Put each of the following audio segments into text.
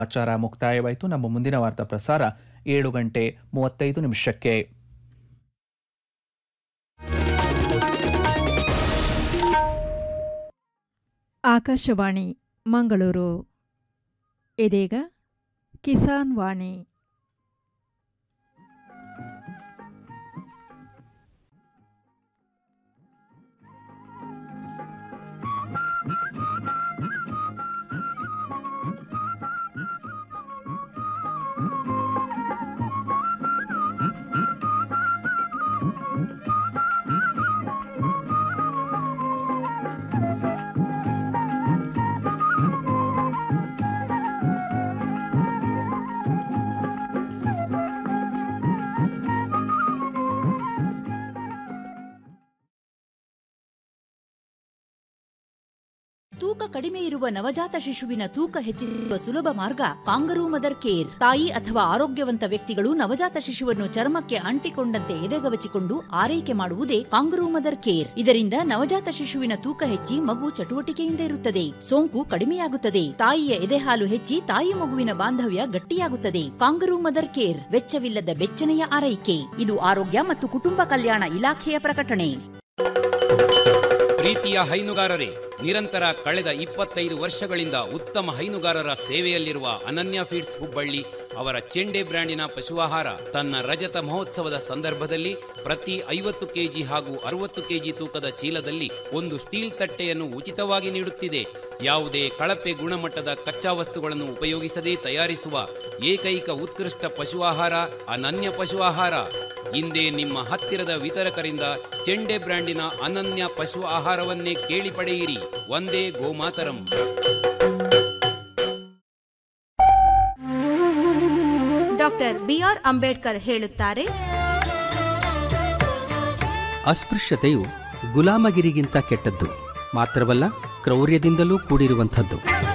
ಸಮಾಚಾರ ಮುಕ್ತಾಯವಾಯಿತು ನಮ್ಮ ಮುಂದಿನ ವಾರ್ತಾ ಪ್ರಸಾರ ಏಳು ಗಂಟೆ ಮೂವತ್ತೈದು ನಿಮಿಷಕ್ಕೆ ಆಕಾಶವಾಣಿ ಮಂಗಳೂರು ಇದೀಗ ಕಿಸಾನ್ ವಾಣಿ ತೂಕ ಕಡಿಮೆ ಇರುವ ನವಜಾತ ಶಿಶುವಿನ ತೂಕ ಹೆಚ್ಚಿಸುವ ಸುಲಭ ಮಾರ್ಗ ಕಾಂಗರೂ ಮದರ್ ಕೇರ್ ತಾಯಿ ಅಥವಾ ಆರೋಗ್ಯವಂತ ವ್ಯಕ್ತಿಗಳು ನವಜಾತ ಶಿಶುವನ್ನು ಚರ್ಮಕ್ಕೆ ಅಂಟಿಕೊಂಡಂತೆ ಎದೆಗವಚಿಕೊಂಡು ಆರೈಕೆ ಮಾಡುವುದೇ ಕಾಂಗರೂ ಮದರ್ ಕೇರ್ ಇದರಿಂದ ನವಜಾತ ಶಿಶುವಿನ ತೂಕ ಹೆಚ್ಚಿ ಮಗು ಚಟುವಟಿಕೆಯಿಂದ ಇರುತ್ತದೆ ಸೋಂಕು ಕಡಿಮೆಯಾಗುತ್ತದೆ ತಾಯಿಯ ಎದೆಹಾಲು ಹೆಚ್ಚಿ ತಾಯಿ ಮಗುವಿನ ಬಾಂಧವ್ಯ ಗಟ್ಟಿಯಾಗುತ್ತದೆ ಕಾಂಗರೂ ಮದರ್ ಕೇರ್ ವೆಚ್ಚವಿಲ್ಲದ ಬೆಚ್ಚನೆಯ ಆರೈಕೆ ಇದು ಆರೋಗ್ಯ ಮತ್ತು ಕುಟುಂಬ ಕಲ್ಯಾಣ ಇಲಾಖೆಯ ಪ್ರಕಟಣೆ ಪ್ರೀತಿಯ ಹೈನುಗಾರರೇ ನಿರಂತರ ಕಳೆದ ಇಪ್ಪತ್ತೈದು ವರ್ಷಗಳಿಂದ ಉತ್ತಮ ಹೈನುಗಾರರ ಸೇವೆಯಲ್ಲಿರುವ ಅನನ್ಯ ಫೀಡ್ಸ್ ಹುಬ್ಬಳ್ಳಿ ಅವರ ಚೆಂಡೆ ಬ್ರ್ಯಾಂಡಿನ ಪಶುಆಹಾರ ತನ್ನ ರಜತ ಮಹೋತ್ಸವದ ಸಂದರ್ಭದಲ್ಲಿ ಪ್ರತಿ ಐವತ್ತು ಕೆಜಿ ಹಾಗೂ ಅರವತ್ತು ಕೆಜಿ ತೂಕದ ಚೀಲದಲ್ಲಿ ಒಂದು ಸ್ಟೀಲ್ ತಟ್ಟೆಯನ್ನು ಉಚಿತವಾಗಿ ನೀಡುತ್ತಿದೆ ಯಾವುದೇ ಕಳಪೆ ಗುಣಮಟ್ಟದ ಕಚ್ಚಾ ವಸ್ತುಗಳನ್ನು ಉಪಯೋಗಿಸದೇ ತಯಾರಿಸುವ ಏಕೈಕ ಉತ್ಕೃಷ್ಟ ಪಶು ಆಹಾರ ಅನನ್ಯ ಪಶು ಆಹಾರ ಇಂದೇ ನಿಮ್ಮ ಹತ್ತಿರದ ವಿತರಕರಿಂದ ಚೆಂಡೆ ಬ್ರ್ಯಾಂಡಿನ ಅನನ್ಯ ಪಶು ಆಹಾರವನ್ನೇ ಕೇಳಿ ಪಡೆಯಿರಿ ಒಂದೇ ಗೋಮಾತರಂ ಡಾಕ್ಟರ್ ಬಿಆರ್ ಅಂಬೇಡ್ಕರ್ ಹೇಳುತ್ತಾರೆ ಅಸ್ಪೃಶ್ಯತೆಯು ಗುಲಾಮಗಿರಿಗಿಂತ ಕೆಟ್ಟದ್ದು ಮಾತ್ರವಲ್ಲ ಕ್ರೌರ್ಯದಿಂದಲೂ ಕೂಡಿರುವಂಥದ್ದು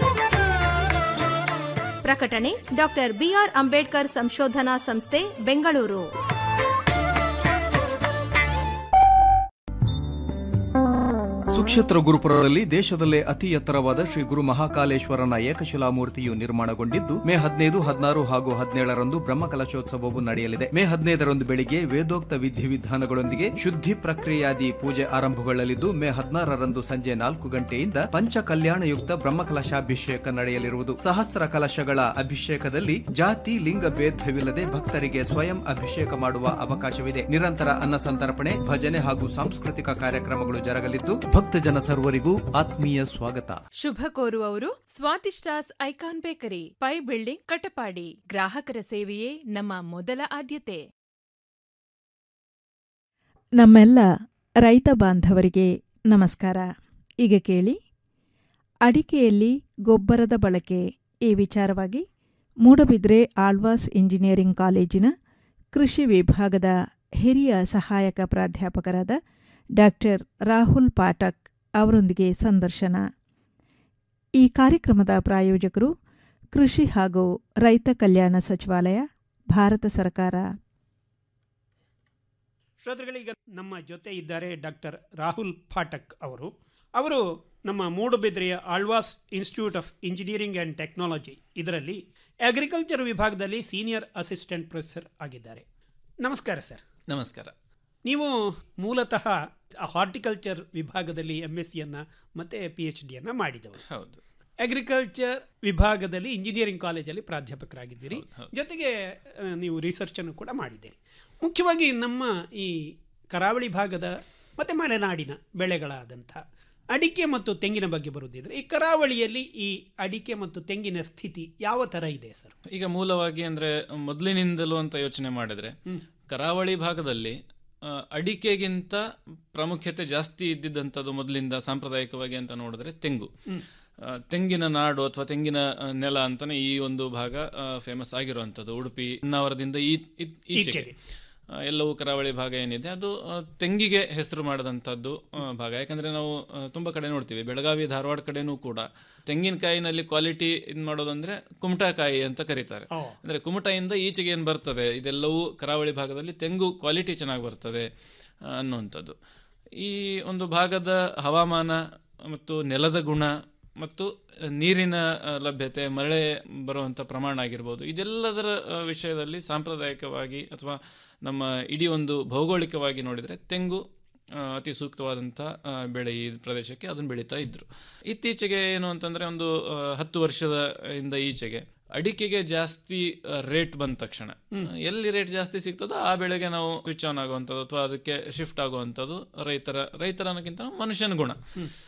ಪ್ರಕಟಣೆ ಡಾಕ್ಟರ್ ಬಿಆರ್ ಅಂಬೇಡ್ಕರ್ ಸಂಶೋಧನಾ ಸಂಸ್ಥೆ ಬೆಂಗಳೂರು ಸುಕ್ಷೇತ್ರ ಗುರುಪುರದಲ್ಲಿ ದೇಶದಲ್ಲೇ ಅತಿ ಎತ್ತರವಾದ ಶ್ರೀ ಗುರು ಮಹಾಕಾಲೇಶ್ವರನ ಏಕಶಿಲಾ ಮೂರ್ತಿಯು ನಿರ್ಮಾಣಗೊಂಡಿದ್ದು ಮೇ ಹದಿನೈದು ಹದಿನಾರು ಹಾಗೂ ಹದಿನೇಳರಂದು ಬ್ರಹ್ಮಕಲಶೋತ್ಸವವು ನಡೆಯಲಿದೆ ಮೇ ಹದಿನೈದರಂದು ಬೆಳಿಗ್ಗೆ ವೇದೋಕ್ತ ವಿಧಿವಿಧಾನಗಳೊಂದಿಗೆ ಶುದ್ಧಿ ಪ್ರಕ್ರಿಯಾದಿ ಪೂಜೆ ಆರಂಭಗೊಳ್ಳಲಿದ್ದು ಮೇ ಹದಿನಾರರಂದು ಸಂಜೆ ನಾಲ್ಕು ಗಂಟೆಯಿಂದ ಪಂಚ ಕಲ್ಯಾಣಯುಕ್ತ ಬ್ರಹ್ಮಕಲಶಾಭಿಷೇಕ ನಡೆಯಲಿರುವುದು ಸಹಸ್ರ ಕಲಶಗಳ ಅಭಿಷೇಕದಲ್ಲಿ ಜಾತಿ ಲಿಂಗ ಭೇದವಿಲ್ಲದೆ ಭಕ್ತರಿಗೆ ಸ್ವಯಂ ಅಭಿಷೇಕ ಮಾಡುವ ಅವಕಾಶವಿದೆ ನಿರಂತರ ಅನ್ನ ಸಂತರ್ಪಣೆ ಭಜನೆ ಹಾಗೂ ಸಾಂಸ್ಕೃತಿಕ ಕಾರ್ಯಕ್ರಮಗಳು ಜರಗಲಿದ್ದು ಭಕ್ತಜನ ಸರ್ವರಿಗೂ ಆತ್ಮೀಯ ಸ್ವಾಗತ ಶುಭ ಕೋರುವವರು Swadishtas icon bakery Pai building Katapadi ಗ್ರಾಹಕರ ಸೇವೆಯೇ ನಮ್ಮ ಮೊದಲ ಆದ್ಯತೆ ನಮ್ಮೆಲ್ಲ ರೈತ ಬಾಂಧವರಿಗೆ ನಮಸ್ಕಾರ ಈಗ ಕೇಳಿ ಅಡಿಕೆಯಲ್ಲಿ ಗೊಬ್ಬರದ ಬಳಕೆ ಈ ವಿಚಾರವಾಗಿ ಮೂಡಬಿದ್ರೆ ಆಳ್ವಾಸ್ ಇಂಜಿನಿಯರಿಂಗ್ ಕಾಲೇಜಿನ ಕೃಷಿ ವಿಭಾಗದ ಹಿರಿಯ ಸಹಾಯಕ ಪ್ರಾಧ್ಯಾಪಕರಾದ ಡಾಕ್ಟರ್ ರಾಹುಲ್ ಪಾಠಕ್ ಅವರೊಂದಿಗೆ ಸಂದರ್ಶನ ಈ ಕಾರ್ಯಕ್ರಮದ ಪ್ರಾಯೋಜಕರು ಕೃಷಿ ಹಾಗೂ ರೈತ ಕಲ್ಯಾಣ ಸಚಿವಾಲಯ ಭಾರತ ಸರ್ಕಾರ ಶ್ರೋತೃಗಳೀಗ ನಮ್ಮ ಜೊತೆ ಇದ್ದಾರೆ ಡಾಕ್ಟರ್ ರಾಹುಲ್ ಫಾಟಕ್ ಅವರು ಅವರು ನಮ್ಮ ಮೂಡುಬಿದ್ರೆಯ Alva's institute of engineering and technology ಇದರಲ್ಲಿ ಅಗ್ರಿಕಲ್ಚರ್ ವಿಭಾಗದಲ್ಲಿ ಸೀನಿಯರ್ ಅಸಿಸ್ಟೆಂಟ್ ಪ್ರೊಫೆಸರ್ ಆಗಿದ್ದಾರೆ ನಮಸ್ಕಾರ ಸರ್ ನಮಸ್ಕಾರ ನೀವು ಮೂಲತಃ ಹಾರ್ಟಿಕಲ್ಚರ್ ವಿಭಾಗದಲ್ಲಿ ಎಮ್ ಎಸ್ ಸಿಯನ್ನು ಮತ್ತು ಪಿ ಎಚ್ ಡಿಯನ್ನು ಮಾಡಿದವರು ಹೌದು ಅಗ್ರಿಕಲ್ಚರ್ ವಿಭಾಗದಲ್ಲಿ ಇಂಜಿನಿಯರಿಂಗ್ ಕಾಲೇಜಲ್ಲಿ ಪ್ರಾಧ್ಯಾಪಕರಾಗಿದ್ದೀರಿ ಜೊತೆಗೆ ಆ, ನೀವು ರಿಸರ್ಚನ್ನು ಕೂಡ ಮಾಡಿದ್ದೀರಿ ಮುಖ್ಯವಾಗಿ ನಮ್ಮ ಈ ಕರಾವಳಿ ಭಾಗದ ಮತ್ತು ಮಲೆನಾಡಿನ ಬೆಳೆಗಳಾದಂಥ ಅಡಿಕೆ ಮತ್ತು ತೆಂಗಿನ ಬಗ್ಗೆ ಬರುವುದಿದ್ರೆ ಈ ಕರಾವಳಿಯಲ್ಲಿ ಈ ಅಡಿಕೆ ಮತ್ತು ತೆಂಗಿನ ಸ್ಥಿತಿ ಯಾವ ಥರ ಇದೆ ಸರ್ ಈಗ ಮೂಲವಾಗಿ ಅಂದ್ರೆ ಮೊದಲಿನಿಂದಲೂ ಅಂತ ಯೋಚನೆ ಮಾಡಿದ್ರೆ ಕರಾವಳಿ ಭಾಗದಲ್ಲಿ ಆ, ಅಡಿಕೆಗಿಂತ ಪ್ರಾಮುಖ್ಯತೆ ಜಾಸ್ತಿ ಇದ್ದಿದ್ದಂಥದ್ದು ಮೊದಲಿಂದ ಸಾಂಪ್ರದಾಯಿಕವಾಗಿ ಅಂತ ನೋಡಿದ್ರೆ ತೆಂಗು ಆ, ತೆಂಗಿನ ನಾಡು ಅಥವಾ ತೆಂಗಿನ ಆ, ನೆಲ ಅಂತಾನೆ ಈ ಒಂದು ಭಾಗ ಫೇಮಸ್ ಆಗಿರುವಂಥದ್ದು ಉಡುಪಿ ಹೊನ್ನಾವರದಿಂದ ಈ ಇತ್- ಈಚೆಗೆ ಈಚೆಗೆ. ಆ, ಎಲ್ಲವೂ ಕರಾವಳಿ ಭಾಗ ಏನಿದೆ ಅದು ಆ, ತೆಂಗಿಗೆ ಹೆಸರು ಮಾಡಿದಂಥದ್ದು ಆ, ಭಾಗ ಯಾಕಂದ್ರೆ ನಾವು ಆ, ತುಂಬಾ ಕಡೆ ನೋಡ್ತೀವಿ ಬೆಳಗಾವಿ ಧಾರವಾಡ ಕಡೆನೂ ಕೂಡ ತೆಂಗಿನಕಾಯಿನಲ್ಲಿ ಕ್ವಾಲಿಟಿ ಇದು ಮಾಡೋದಂದ್ರೆ ಕುಮಟಾಕಾಯಿ ಅಂತ ಕರೀತಾರೆ ಓ. ಅಂದ್ರೆ ಕುಮಟದಿಂದ ಈಚೆಗೆ ಏನು ಬರ್ತದೆ ಇದೆಲ್ಲವೂ ಕರಾವಳಿ ಭಾಗದಲ್ಲಿ ತೆಂಗು ಕ್ವಾಲಿಟಿ ಚೆನ್ನಾಗಿ ಬರ್ತದೆ ಆ, ಅನ್ನುವಂಥದ್ದು ಈ ಒಂದು ಭಾಗದ ಹವಾಮಾನ ಮತ್ತು ನೆಲದ ಗುಣ ಮತ್ತು ನೀರಿನ ಆ, ಲಭ್ಯತೆ ಮಳೆ ಬರುವಂಥ ಪ್ರಮಾಣ ಆಗಿರ್ಬೋದು ಇದೆಲ್ಲದರ ಆ, ವಿಷಯದಲ್ಲಿ ಸಾಂಪ್ರದಾಯಿಕವಾಗಿ ಅಥವಾ ನಮ್ಮ ಇಡೀ ಒಂದು ಭೌಗೋಳಿಕವಾಗಿ ನೋಡಿದರೆ ತೆಂಗು ಆ, ಅತಿ ಸೂಕ್ತವಾದಂಥ ಆ, ಬೆಳೆ ಈ ಪ್ರದೇಶಕ್ಕೆ ಅದನ್ನು ಬೆಳೀತಾ ಇದ್ರು ಇತ್ತೀಚೆಗೆ ಏನು ಅಂತಂದರೆ ಒಂದು ಆ, ಹತ್ತು ವರ್ಷದ ಇಂದ ಈಚೆಗೆ ಅಡಿಕೆಗೆ ಜಾಸ್ತಿ ರೇಟ್ ಬಂದ ತಕ್ಷಣ ಎಲ್ಲಿ ರೇಟ್ ಜಾಸ್ತಿ ಸಿಗ್ತದೋ ಆ ಬೆಳೆಗೆ ನಾವು ಸ್ವಿಚ್ ಆನ್ ಆಗುವಂಥದ್ದು ಅಥವಾ ಅದಕ್ಕೆ ಶಿಫ್ಟ್ ಆಗುವಂಥದ್ದು ರೈತರ ರೈತರ ಅನ್ನೋಕ್ಕಿಂತ ಮನುಷ್ಯನ ಗುಣ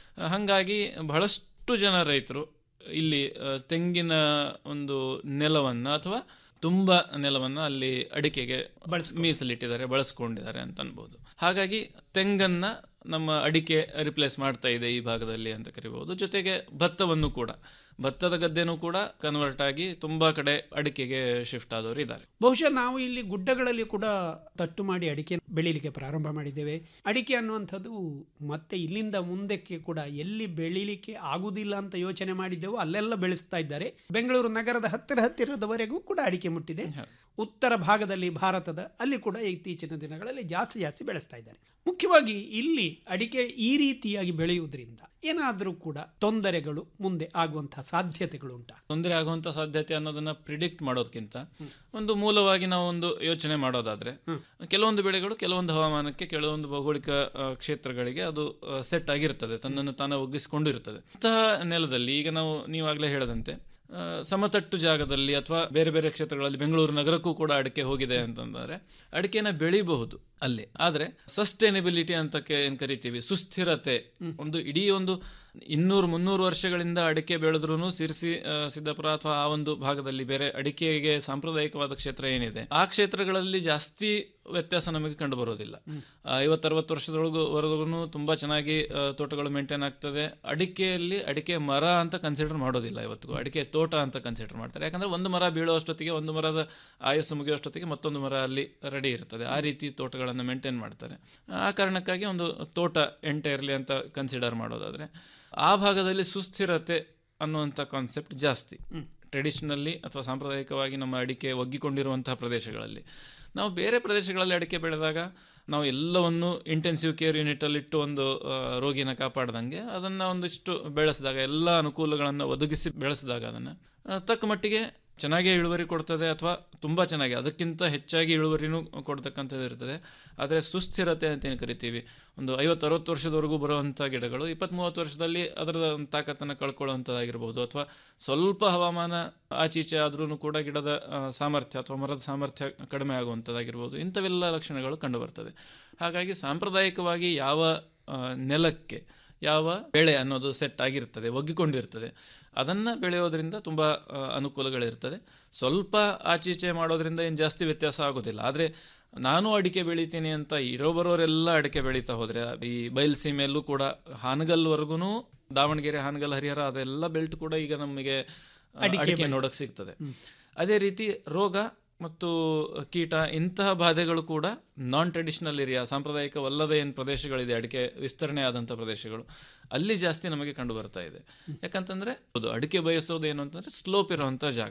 ಹಾಗಾಗಿ ಬಹಳಷ್ಟು ಜನ ರೈತರು ಇಲ್ಲಿ ಆ, ತೆಂಗಿನ ಒಂದು ನೆಲವನ್ನು ಅಥವಾ ತುಂಬ ನೆಲವನ್ನು ಅಲ್ಲಿ ಅಡಿಕೆಗೆ ಮೀಸಲಿಟ್ಟಿದ್ದಾರೆ ಬಳಸ್ಕೊಂಡಿದ್ದಾರೆ ಅಂತ ಅನ್ಬೋದು ಹಾಗಾಗಿ ತೆಂಗನ್ನ ನಮ್ಮ ಅಡಿಕೆ ರಿಪ್ಲೇಸ್ ಮಾಡ್ತಾ ಇದೆ ಈ ಭಾಗದಲ್ಲಿ ಅಂತ ಕರಿಬಹುದು ಜೊತೆಗೆ ಭತ್ತವನ್ನು ಕೂಡ ಭತ್ತದ ಗದ್ದೆನೂ ಕೂಡ ಕನ್ವರ್ಟ್ ಆಗಿ ತುಂಬಾ ಕಡೆ ಅಡಿಕೆಗೆ ಶಿಫ್ಟ್ ಆದವರು ಇದ್ದಾರೆ ಬಹುಶಃ ನಾವು ಇಲ್ಲಿ ಗುಡ್ಡಗಳಲ್ಲಿ ಕೂಡ ತಟ್ಟು ಮಾಡಿ ಅಡಿಕೆ ಬೆಳೀಲಿಕ್ಕೆ ಪ್ರಾರಂಭ ಮಾಡಿದ್ದೇವೆ ಅಡಿಕೆ ಅನ್ನುವಂಥದ್ದು ಮತ್ತೆ ಇಲ್ಲಿಂದ ಮುಂದಕ್ಕೆ ಕೂಡ ಎಲ್ಲಿ ಬೆಳೀಲಿಕ್ಕೆ ಆಗುದಿಲ್ಲ ಅಂತ ಯೋಚನೆ ಮಾಡಿದ್ದೆವು ಅಲ್ಲೆಲ್ಲ ಬೆಳೆಸ್ತಾ ಇದ್ದಾರೆ ಬೆಂಗಳೂರು ನಗರದ ಹತ್ತಿರ ಹತ್ತಿರದವರೆಗೂ ಕೂಡ ಅಡಿಕೆ ಮುಟ್ಟಿದೆ ಉತ್ತರ ಭಾಗದಲ್ಲಿ ಭಾರತದ ಅಲ್ಲಿ ಕೂಡ ಇತ್ತೀಚಿನ ದಿನಗಳಲ್ಲಿ ಜಾಸ್ತಿ ಜಾಸ್ತಿ ಬೆಳೆಸ್ತಾ ಇದ್ದಾರೆ ಮುಖ್ಯವಾಗಿ ಇಲ್ಲಿ ಅಡಿಕೆ ಈ ರೀತಿಯಾಗಿ ಬೆಳೆಯುವುದರಿಂದ ಏನಾದರೂ ಕೂಡ ತೊಂದರೆಗಳು ಮುಂದೆ ಆಗುವಂತಹ ಸಾಧ್ಯತೆಗಳು ಉಂಟಾ ತೊಂದರೆ ಆಗುವಂತ ಸಾಧ್ಯತೆ ಅನ್ನೋದನ್ನ ಪ್ರಿಡಿಕ್ಟ್ ಮಾಡೋದಕ್ಕಿಂತ ಒಂದು ಮೂಲವಾಗಿ ನಾವು ಒಂದು ಯೋಚನೆ ಮಾಡೋದಾದ್ರೆ ಕೆಲವೊಂದು ಬೆಳೆಗಳು ಕೆಲವೊಂದು ಹವಾಮಾನಕ್ಕೆ ಕೆಲವೊಂದು ಭೌಗೋಳಿಕ ಆ, ಕ್ಷೇತ್ರಗಳಿಗೆ ಅದು ಸೆಟ್ ಆಗಿರ್ತದೆ ತನ್ನನ್ನು ತಾನು ಒಗ್ಗಿಸಿಕೊಂಡಿರ್ತದೆ ಅಂತಹ ನೆಲದಲ್ಲಿ ಈಗ ನಾವು ನೀವಾಗಲೇ ಹೇಳದಂತೆ ಆ, ಸಮತಟ್ಟು ಜಾಗದಲ್ಲಿ ಅಥವಾ ಬೇರೆ ಬೇರೆ ಕ್ಷೇತ್ರಗಳಲ್ಲಿ ಬೆಂಗಳೂರು ನಗರಕ್ಕೂ ಕೂಡ ಅಡಿಕೆ ಹೋಗಿದೆ ಅಂತಂದ್ರೆ ಅಡಿಕೆನ ಬೆಳಿಬಹುದು ಅಲ್ಲಿ ಆದ್ರೆ ಸಸ್ಟೈನಬಿಲಿಟಿ ಅಂತ ಕೆ- ಏನ್ ಕರಿತೀವಿ ಸುಸ್ಥಿರತೆ ಒಂದು ಇಡೀ ಒಂದು ಇನ್ನೂರು ಮುನ್ನೂರು ವರ್ಷಗಳಿಂದ ಅಡಿಕೆ ಬೆಳೆದ್ರೂ ಸಿರ್ಸಿ ಆ, ಸಿದ್ದಾಪುರ ಅಥವಾ ಆ ಒಂದು ಭಾಗದಲ್ಲಿ ಬೇರೆ ಅಡಿಕೆಗೆ ಸಾಂಪ್ರದಾಯಿಕವಾದ ಕ್ಷೇತ್ರ ಏನಿದೆ ಆ ಕ್ಷೇತ್ರಗಳಲ್ಲಿ ಜಾಸ್ತಿ ವ್ಯತ್ಯಾಸ ನಮಗೆ ಕಂಡು ಬರೋದಿಲ್ಲ ಐವತ್ತರವತ್ತು ವರ್ಷದೊಳಗೂ ವರೆಗೂ ತುಂಬಾ ಚೆನ್ನಾಗಿ ಆ, ತೋಟಗಳು ಮೇಂಟೈನ್ ಆಗ್ತದೆ ಅಡಿಕೆಯಲ್ಲಿ ಅಡಿಕೆ ಮರ ಅಂತ ಕನ್ಸಿಡರ್ ಮಾಡೋದಿಲ್ಲ ಇವತ್ತಿಗೂ ಅಡಿಕೆ ತೋಟ ಅಂತ ಕನ್ಸಿಡರ್ ಮಾಡ್ತಾರೆ ಯಾಕಂದ್ರೆ ಒಂದು ಮರ ಬೀಳುವಷ್ಟೊತ್ತಿಗೆ ಒಂದು ಮರದ ಆಯಸ್ಸು ಮುಗಿಯುವಷ್ಟೊತ್ತಿಗೆ ಮತ್ತೊಂದು ಮರ ಅಲ್ಲಿ ರೆಡಿ ಇರ್ತದೆ ಆ ರೀತಿ ತೋಟಗಳನ್ನು ಮೇಂಟೈನ್ ಮಾಡ್ತಾರೆ ಆ ಕಾರಣಕ್ಕಾಗಿ ಒಂದು ತೋಟ ಎಂಟೈರ್ಲಿ ಅಂತ ಕನ್ಸಿಡರ್ ಮಾಡೋದಾದ್ರೆ ಆ ಭಾಗದಲ್ಲಿ ಸುಸ್ಥಿರತೆ ಅನ್ನುವಂಥ ಕಾನ್ಸೆಪ್ಟ್ ಜಾಸ್ತಿ ಟ್ರೆಡಿಷನಲ್ಲಿ ಅಥವಾ ಸಾಂಪ್ರದಾಯಿಕವಾಗಿ ನಮ್ಮ ಅಡಿಕೆ ಒಗ್ಗಿಕೊಂಡಿರುವಂತಹ ಪ್ರದೇಶಗಳಲ್ಲಿ ನಾವು ಬೇರೆ ಪ್ರದೇಶಗಳಲ್ಲಿ ಅಡಿಕೆ ಬೆಳೆದಾಗ ನಾವು ಎಲ್ಲವನ್ನು ಇಂಟೆನ್ಸಿವ್ ಕೇರ್ ಯೂನಿಟಲ್ಲಿ ಇಟ್ಟು ಒಂದು ಆ, ರೋಗಿನ ಕಾಪಾಡ್ದಂಗೆ ಅದನ್ನು ಒಂದಿಷ್ಟು ಬೆಳೆಸಿದಾಗ ಎಲ್ಲ ಅನುಕೂಲಗಳನ್ನು ಒದಗಿಸಿ ಬೆಳೆಸಿದಾಗ ಅದನ್ನು ಆ, ತಕ್ಕ ಮಟ್ಟಿಗೆ ಚೆನ್ನಾಗೇ ಇಳುವರಿ ಕೊಡ್ತದೆ ಅಥವಾ ತುಂಬ ಚೆನ್ನಾಗಿ ಅದಕ್ಕಿಂತ ಹೆಚ್ಚಾಗಿ ಇಳುವರಿನೂ ಕೊಡ್ತಕ್ಕಂಥದ್ದು ಇರ್ತದೆ ಆದರೆ ಸುಸ್ಥಿರತೆ ಅಂತ ಏನು ಕರಿತೀವಿ ಒಂದು ಐವತ್ತು ಅರವತ್ತು ವರ್ಷದವರೆಗೂ ಬರುವಂಥ ಗಿಡಗಳು ಇಪ್ಪತ್ತ್ ಮೂವತ್ತು ವರ್ಷದಲ್ಲಿ ಅದರ ಒಂದು ತಾಕತ್ತನ್ನು ಕಳ್ಕೊಳ್ಳುವಂಥದ್ದಾಗಿರ್ಬೋದು ಅಥವಾ ಸ್ವಲ್ಪ ಹವಾಮಾನ ಆಚೀಚೆ ಆದ್ರೂ ಕೂಡ ಗಿಡದ ಆ, ಸಾಮರ್ಥ್ಯ ಅಥವಾ ಮರದ ಸಾಮರ್ಥ್ಯ ಕಡಿಮೆ ಆಗುವಂಥದ್ದಾಗಿರ್ಬೋದು ಇಂಥವೆಲ್ಲ ಲಕ್ಷಣಗಳು ಕಂಡುಬರ್ತದೆ ಹಾಗಾಗಿ ಸಾಂಪ್ರದಾಯಿಕವಾಗಿ ಯಾವ ಆ, ನೆಲಕ್ಕೆ ಯಾವ ಬೆಳೆ ಅನ್ನೋದು ಸೆಟ್ ಆಗಿರ್ತದೆ ಒಗ್ಗಿಕೊಂಡಿರ್ತದೆ ಅದನ್ನು ಬೆಳೆಯೋದ್ರಿಂದ ತುಂಬ ಆ, ಅನುಕೂಲಗಳಿರ್ತದೆ ಸ್ವಲ್ಪ ಆಚೀಚೆ ಮಾಡೋದ್ರಿಂದ ಏನು ಜಾಸ್ತಿ ವ್ಯತ್ಯಾಸ ಆಗೋದಿಲ್ಲ ಆದರೆ ನಾನು ಅಡಿಕೆ ಬೆಳಿತೀನಿ ಅಂತ ಇರೋ ಬರೋರೆಲ್ಲ ಅಡಿಕೆ ಬೆಳೀತಾ ಹೋದರೆ ಈ ಬಯಲುಸೀಮೆಯಲ್ಲೂ ಕೂಡ ಹಾನಗಲ್ವರೆಗೂ ದಾವಣಗೆರೆ ಹಾನಗಲ್ ಹರಿಹರ ಅದೆಲ್ಲ ಬೆಲ್ಟ್ ಕೂಡ ಈಗ ನಮಗೆ ಆ, ಅಡಿಕೆ ಅಡಿಕೆ ಬೆಳೆ. ನೋಡಕ್ ಸಿಗ್ತದೆ ಅದೇ ರೀತಿ ರೋಗ ಮತ್ತು ಕೀಟ ಇಂತಹ ಬಾಧೆಗಳು ಕೂಡ ನಾನ್ ಟ್ರೆಡಿಷನಲ್ ಏರಿಯಾ ಸಾಂಪ್ರದಾಯಿಕವಲ್ಲದ ಏನು ಪ್ರದೇಶಗಳಿದೆ ಅಡಿಕೆ ವಿಸ್ತರಣೆ ಆದಂಥ ಪ್ರದೇಶಗಳು ಅಲ್ಲಿ ಜಾಸ್ತಿ ನಮಗೆ ಕಂಡು ಬರ್ತಾ ಇದೆ ಯಾಕಂತಂದ್ರೆ ಹೌದು ಅಡಿಕೆ ಬಯಸೋದು ಏನು ಅಂತಂದ್ರೆ ಸ್ಲೋಪ್ ಇರುವಂಥ ಜಾಗ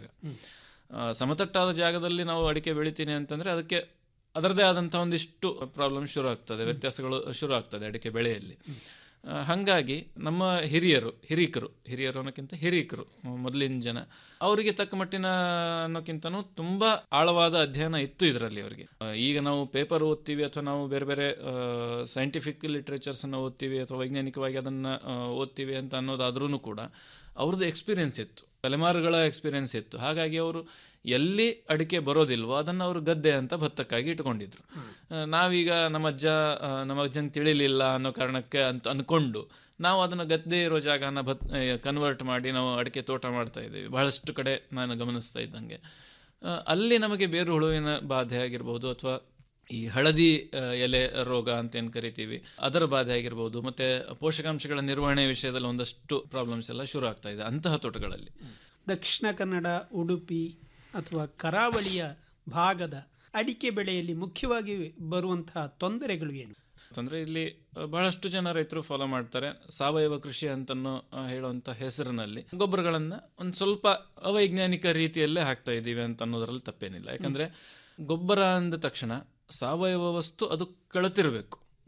ಆ, ಸಮತಟ್ಟಾದ ಜಾಗದಲ್ಲಿ ನಾವು ಅಡಿಕೆ ಬೆಳಿತೀನಿ ಅಂತಂದ್ರೆ ಅದಕ್ಕೆ ಅದರದೇ ಆದಂಥ ಒಂದಿಷ್ಟು ಪ್ರಾಬ್ಲಮ್ ಶುರು ಆಗ್ತದೆ ವ್ಯತ್ಯಾಸಗಳು ಶುರು ಆಗ್ತದೆ ಅಡಿಕೆ ಬೆಳೆಯಲ್ಲಿ ಆ, ಹಾಗಾಗಿ ನಮ್ಮ ಹಿರಿಯರು ಹಿರೀಕರು ಹಿರಿಯರು ಅನ್ನೋಕ್ಕಿಂತ ಹಿರೀಕರು ಮೊದಲಿನ ಜನ ಅವರಿಗೆ ತಕ್ಕ ಮಟ್ಟಿನ ಅನ್ನೋಕ್ಕಿಂತನೂ ತುಂಬಾ ಆಳವಾದ ಅಧ್ಯಯನ ಇತ್ತು ಇದರಲ್ಲಿ ಅವರಿಗೆ ಆ, ಈಗ ನಾವು ಪೇಪರ್ ಓದ್ತೀವಿ ಅಥವಾ ನಾವು ಬೇರೆ ಬೇರೆ ಸೈಂಟಿಫಿಕ್ ಲಿಟ್ರೇಚರ್ಸ್ ಅನ್ನು ಓದ್ತೀವಿ ಅಥವಾ ವೈಜ್ಞಾನಿಕವಾಗಿ ಅದನ್ನ ಆ, ಓದ್ತೀವಿ ಅಂತ ಅನ್ನೋದಾದ್ರೂ ಕೂಡ ಅವ್ರದ್ದು ಎಕ್ಸ್ಪೀರಿಯನ್ಸ್ ಇತ್ತು ತಲೆಮಾರುಗಳ ಎಕ್ಸ್ಪೀರಿಯನ್ಸ್ ಇತ್ತು ಹಾಗಾಗಿ ಅವರು ಎಲ್ಲಿ ಅಡಿಕೆ ಬರೋದಿಲ್ವೋ ಅದನ್ನು ಅವರು ಗದ್ದೆ ಅಂತ ಭತ್ತಕ್ಕಾಗಿ ಇಟ್ಕೊಂಡಿದ್ರು ಆ, ನಾವೀಗ ನಮ್ಮ ಅಜ್ಜ ಆ, ನಮ್ಮ ಅಜ್ಜಂಗೆ ತಿಳಿಲಿಲ್ಲ ಅನ್ನೋ ಕಾರಣಕ್ಕೆ ಅಂತ ಅನ್ಕೊಂಡು ನಾವು ಅದನ್ನು ಗದ್ದೆ ಇರೋ ಜಾಗನ ಭತ್ ಕನ್ವರ್ಟ್ ಮಾಡಿ ನಾವು ಅಡಿಕೆ ತೋಟ ಮಾಡ್ತಾ ಇದ್ದೀವಿ ಬಹಳಷ್ಟು ಕಡೆ ನಾನು ಗಮನಿಸ್ತಾ ಇದ್ದಂಗೆ ಆ, ಅಲ್ಲಿ ನಮಗೆ ಬೇರು ಹುಳುವಿನ ಬಾಧೆ ಆಗಿರ್ಬೋದು ಅಥವಾ ಈ ಹಳದಿ ಆ, ಎಲೆ ರೋಗ ಅಂತ ಏನು ಕರಿತೀವಿ ಅದರ ಬಾಧೆ ಆಗಿರ್ಬೋದು ಮತ್ತೆ ಪೋಷಕಾಂಶಗಳ ನಿರ್ವಹಣೆ ವಿಷಯದಲ್ಲಿ ಒಂದಷ್ಟು ಪ್ರಾಬ್ಲಮ್ಸ್ ಎಲ್ಲ ಶುರು ಆಗ್ತಾ ಇದೆ ಅಂತಹ ತೋಟಗಳಲ್ಲಿ ದಕ್ಷಿಣ ಕನ್ನಡ ಉಡುಪಿ ಅಥವಾ ಕರಾವಳಿಯ ಭಾಗದ ಅಡಿಕೆ ಬೆಳೆಯಲ್ಲಿ ಮುಖ್ಯವಾಗಿ ಬರುವಂತಹ ತೊಂದರೆಗಳು ಏನು ಅಂತಂದ್ರೆ ಇಲ್ಲಿ ಆ, ಬಹಳಷ್ಟು ಜನ ರೈತರು ಫಾಲೋ ಮಾಡ್ತಾರೆ ಸಾವಯವ ಕೃಷಿ ಅಂತನೋ ಆ, ಹೇಳುವಂತ ಹೆಸರಿನಲ್ಲಿ ಗೊಬ್ಬರಗಳನ್ನ ಒಂದು ಸ್ವಲ್ಪ ಅವೈಜ್ಞಾನಿಕ ರೀತಿಯಲ್ಲೇ ಹಾಕ್ತಾ ಇದ್ದೀವಿ ಅಂತ ಅನ್ನೋದ್ರಲ್ಲಿ ತಪ್ಪೇನಿಲ್ಲ ಯಾಕಂದ್ರೆ ಗೊಬ್ಬರ ಅಂದ ತಕ್ಷಣ ಸಾವಯವ ವಸ್ತು ಅದು ಕಳತಿರಬೇಕು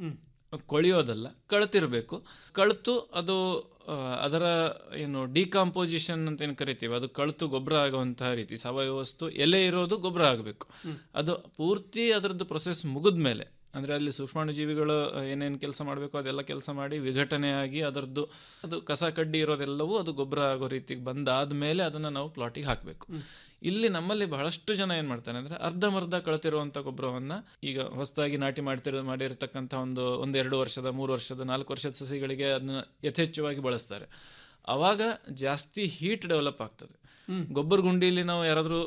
ಕೊಳೆಯೋದಲ್ಲ ಕಳತಿರಬೇಕು ಕಳತು ಅದು ಆ, ಅದರ ಏನು ಡಿಕಾಂಪೋಸಿಷನ್ ಅಂತ ಏನು ಕರಿತೀವಿ ಅದು ಕಳತು ಗೊಬ್ಬರ ಆಗುವಂತಹ ರೀತಿ ಸಾವಯವ ವಸ್ತು ಎಲೆ ಇರೋದು ಗೊಬ್ಬರ ಆಗಬೇಕು ಅದು ಪೂರ್ತಿ ಅದರದ್ದು ಪ್ರೊಸೆಸ್ ಮುಗಿದ ಮೇಲೆ ಅಂದರೆ ಅಲ್ಲಿ ಸೂಕ್ಷ್ಮಾಣುಜೀವಿಗಳು ಏನೇನು ಕೆಲಸ ಮಾಡಬೇಕು ಅದೆಲ್ಲ ಕೆಲಸ ಮಾಡಿ ವಿಘಟನೆಯಾಗಿ ಅದರದ್ದು ಅದು ಕಸ ಕಡ್ಡಿ ಇರೋದೆಲ್ಲವೂ ಅದು ಗೊಬ್ಬರ ಆಗೋ ರೀತಿಗೆ ಬಂದಾದ ಮೇಲೆ ಅದನ್ನು ನಾವು ಪ್ಲಾಟಿಗೆ ಹಾಕಬೇಕು ಇಲ್ಲಿ ನಮ್ಮಲ್ಲಿ ಬಹಳಷ್ಟು ಜನ ಏನು ಮಾಡ್ತಾರೆ ಅಂದರೆ ಅರ್ಧಮರ್ಧ ಕಳತಿರುವಂಥ ಗೊಬ್ಬರವನ್ನು ಈಗ ಹೊಸದಾಗಿ ನಾಟಿ ಮಾಡ್ತಿರೋ ಮಾಡಿರ್ತಕ್ಕಂಥ ಒಂದು ಒಂದೆರಡು ವರ್ಷದ ಮೂರು ವರ್ಷದ ನಾಲ್ಕು ವರ್ಷದ ಸಸಿಗಳಿಗೆ ಅದನ್ನ ಯಥೇಚ್ಛವಾಗಿ ಬಳಸ್ತಾರೆ ಆವಾಗ ಜಾಸ್ತಿ ಹೀಟ್ ಡೆವಲಪ್ ಆಗ್ತದೆ ಗೊಬ್ಬರ ಗುಂಡಿಲಿ ನಾವು ಯಾರಾದರೂ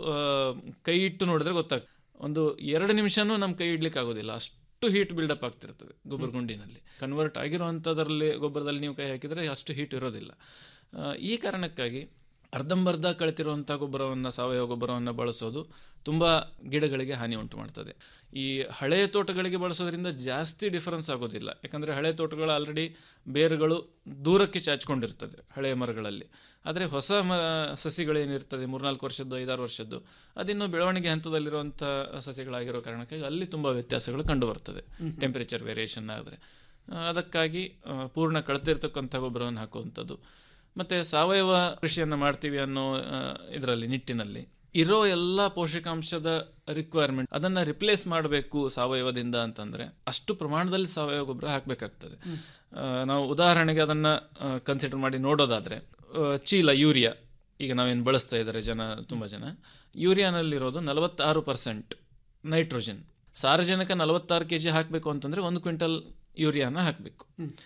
ಕೈ ಇಟ್ಟು ನೋಡಿದ್ರೆ ಗೊತ್ತಾಗ್ತದೆ ಒಂದು ಎರಡು ನಿಮಿಷನೂ ನಮ್ಮ ಕೈ ಇಡ್ಲಿಕ್ಕೆ ಆಗೋದಿಲ್ಲ ಅಷ್ಟು ಹೀಟ್ ಬಿಲ್ಡಪ್ ಆಗ್ತಿರ್ತದೆ ಗೊಬ್ಬರ ಗುಂಡಿನಲ್ಲಿ ಕನ್ವರ್ಟ್ ಆಗಿರುವಂಥದ್ರಲ್ಲಿ ಗೊಬ್ಬರದಲ್ಲಿ ನೀವು ಕೈ ಹಾಕಿದರೆ ಅಷ್ಟು ಹೀಟ್ ಇರೋದಿಲ್ಲ ಆ, ಈ ಕಾರಣಕ್ಕಾಗಿ ಅರ್ಧಂಬರ್ಧ ಕಳೆತಿರುವಂಥ ಗೊಬ್ಬರವನ್ನು ಸಾವಯವ ಗೊಬ್ಬರವನ್ನು ಬಳಸೋದು ತುಂಬ ಗಿಡಗಳಿಗೆ ಹಾನಿ ಉಂಟು ಮಾಡ್ತದೆ ಈ ಹಳೆಯ ತೋಟಗಳಿಗೆ ಬಳಸೋದ್ರಿಂದ ಜಾಸ್ತಿ ಡಿಫರೆನ್ಸ್ ಆಗೋದಿಲ್ಲ ಯಾಕಂದರೆ ಹಳೆಯ ತೋಟಗಳು ಆಲ್ರೆಡಿ ಬೇರುಗಳು ದೂರಕ್ಕೆ ಚಾಚಿಕೊಂಡಿರ್ತದೆ ಹಳೆಯ ಮರಗಳಲ್ಲಿ ಆದರೆ ಹೊಸ ಮ ಸಸಿಗಳೇನಿರ್ತದೆ ಮೂರ್ನಾಲ್ಕು ವರ್ಷದ್ದು ಐದಾರು ವರ್ಷದ್ದು ಅದಿನ್ನೂ ಬೆಳವಣಿಗೆ ಹಂತದಲ್ಲಿರುವಂಥ ಸಸಿಗಳಾಗಿರೋ ಕಾರಣಕ್ಕಾಗಿ ಅಲ್ಲಿ ತುಂಬ ವ್ಯತ್ಯಾಸಗಳು ಕಂಡು ಬರ್ತದೆ ಟೆಂಪರೇಚರ್ ವೇರಿಯೇಷನ್ ಆದರೆ ಅದಕ್ಕಾಗಿ ಆ, ಪೂರ್ಣ ಕಳೆದಿರ್ತಕ್ಕಂಥ ಗೊಬ್ಬರವನ್ನು ಹಾಕುವಂಥದ್ದು ಮತ್ತು ಸಾವಯವ ಕೃಷಿಯನ್ನು ಮಾಡ್ತೀವಿ ಅನ್ನೋ ಇದರಲ್ಲಿ ನಿಟ್ಟಿನಲ್ಲಿ ಇರೋ ಎಲ್ಲ ಪೋಷಕಾಂಶದ ರಿಕ್ವೈರ್ಮೆಂಟ್ ಅದನ್ನು ರಿಪ್ಲೇಸ್ ಮಾಡಬೇಕು ಸಾವಯವದಿಂದ ಅಂತಂದರೆ ಅಷ್ಟು ಪ್ರಮಾಣದಲ್ಲಿ ಸಾವಯವ ಗೊಬ್ಬರ ಹಾಕಬೇಕಾಗ್ತದೆ ನಾವು ಉದಾಹರಣೆಗೆ ಅದನ್ನು ಕನ್ಸಿಡರ್ ಮಾಡಿ ನೋಡೋದಾದರೆ ಚೀಲ ಯೂರಿಯಾ ಈಗ ನಾವೇನು ಬಳಸ್ತಾ ಇದ್ದಾರೆ ಜನ ತುಂಬ ಜನ ಯೂರಿಯಾನಲ್ಲಿರೋದು ನಲವತ್ತಾರು ಪರ್ಸೆಂಟ್ ನೈಟ್ರೋಜನ್ ಸಾರಜನಕ ನಲವತ್ತಾರು ಕೆ ಜಿ ಹಾಕಬೇಕು ಅಂತಂದರೆ ಒಂದು ಕ್ವಿಂಟಲ್ ಯೂರಿಯಾನ ಹಾಕಬೇಕು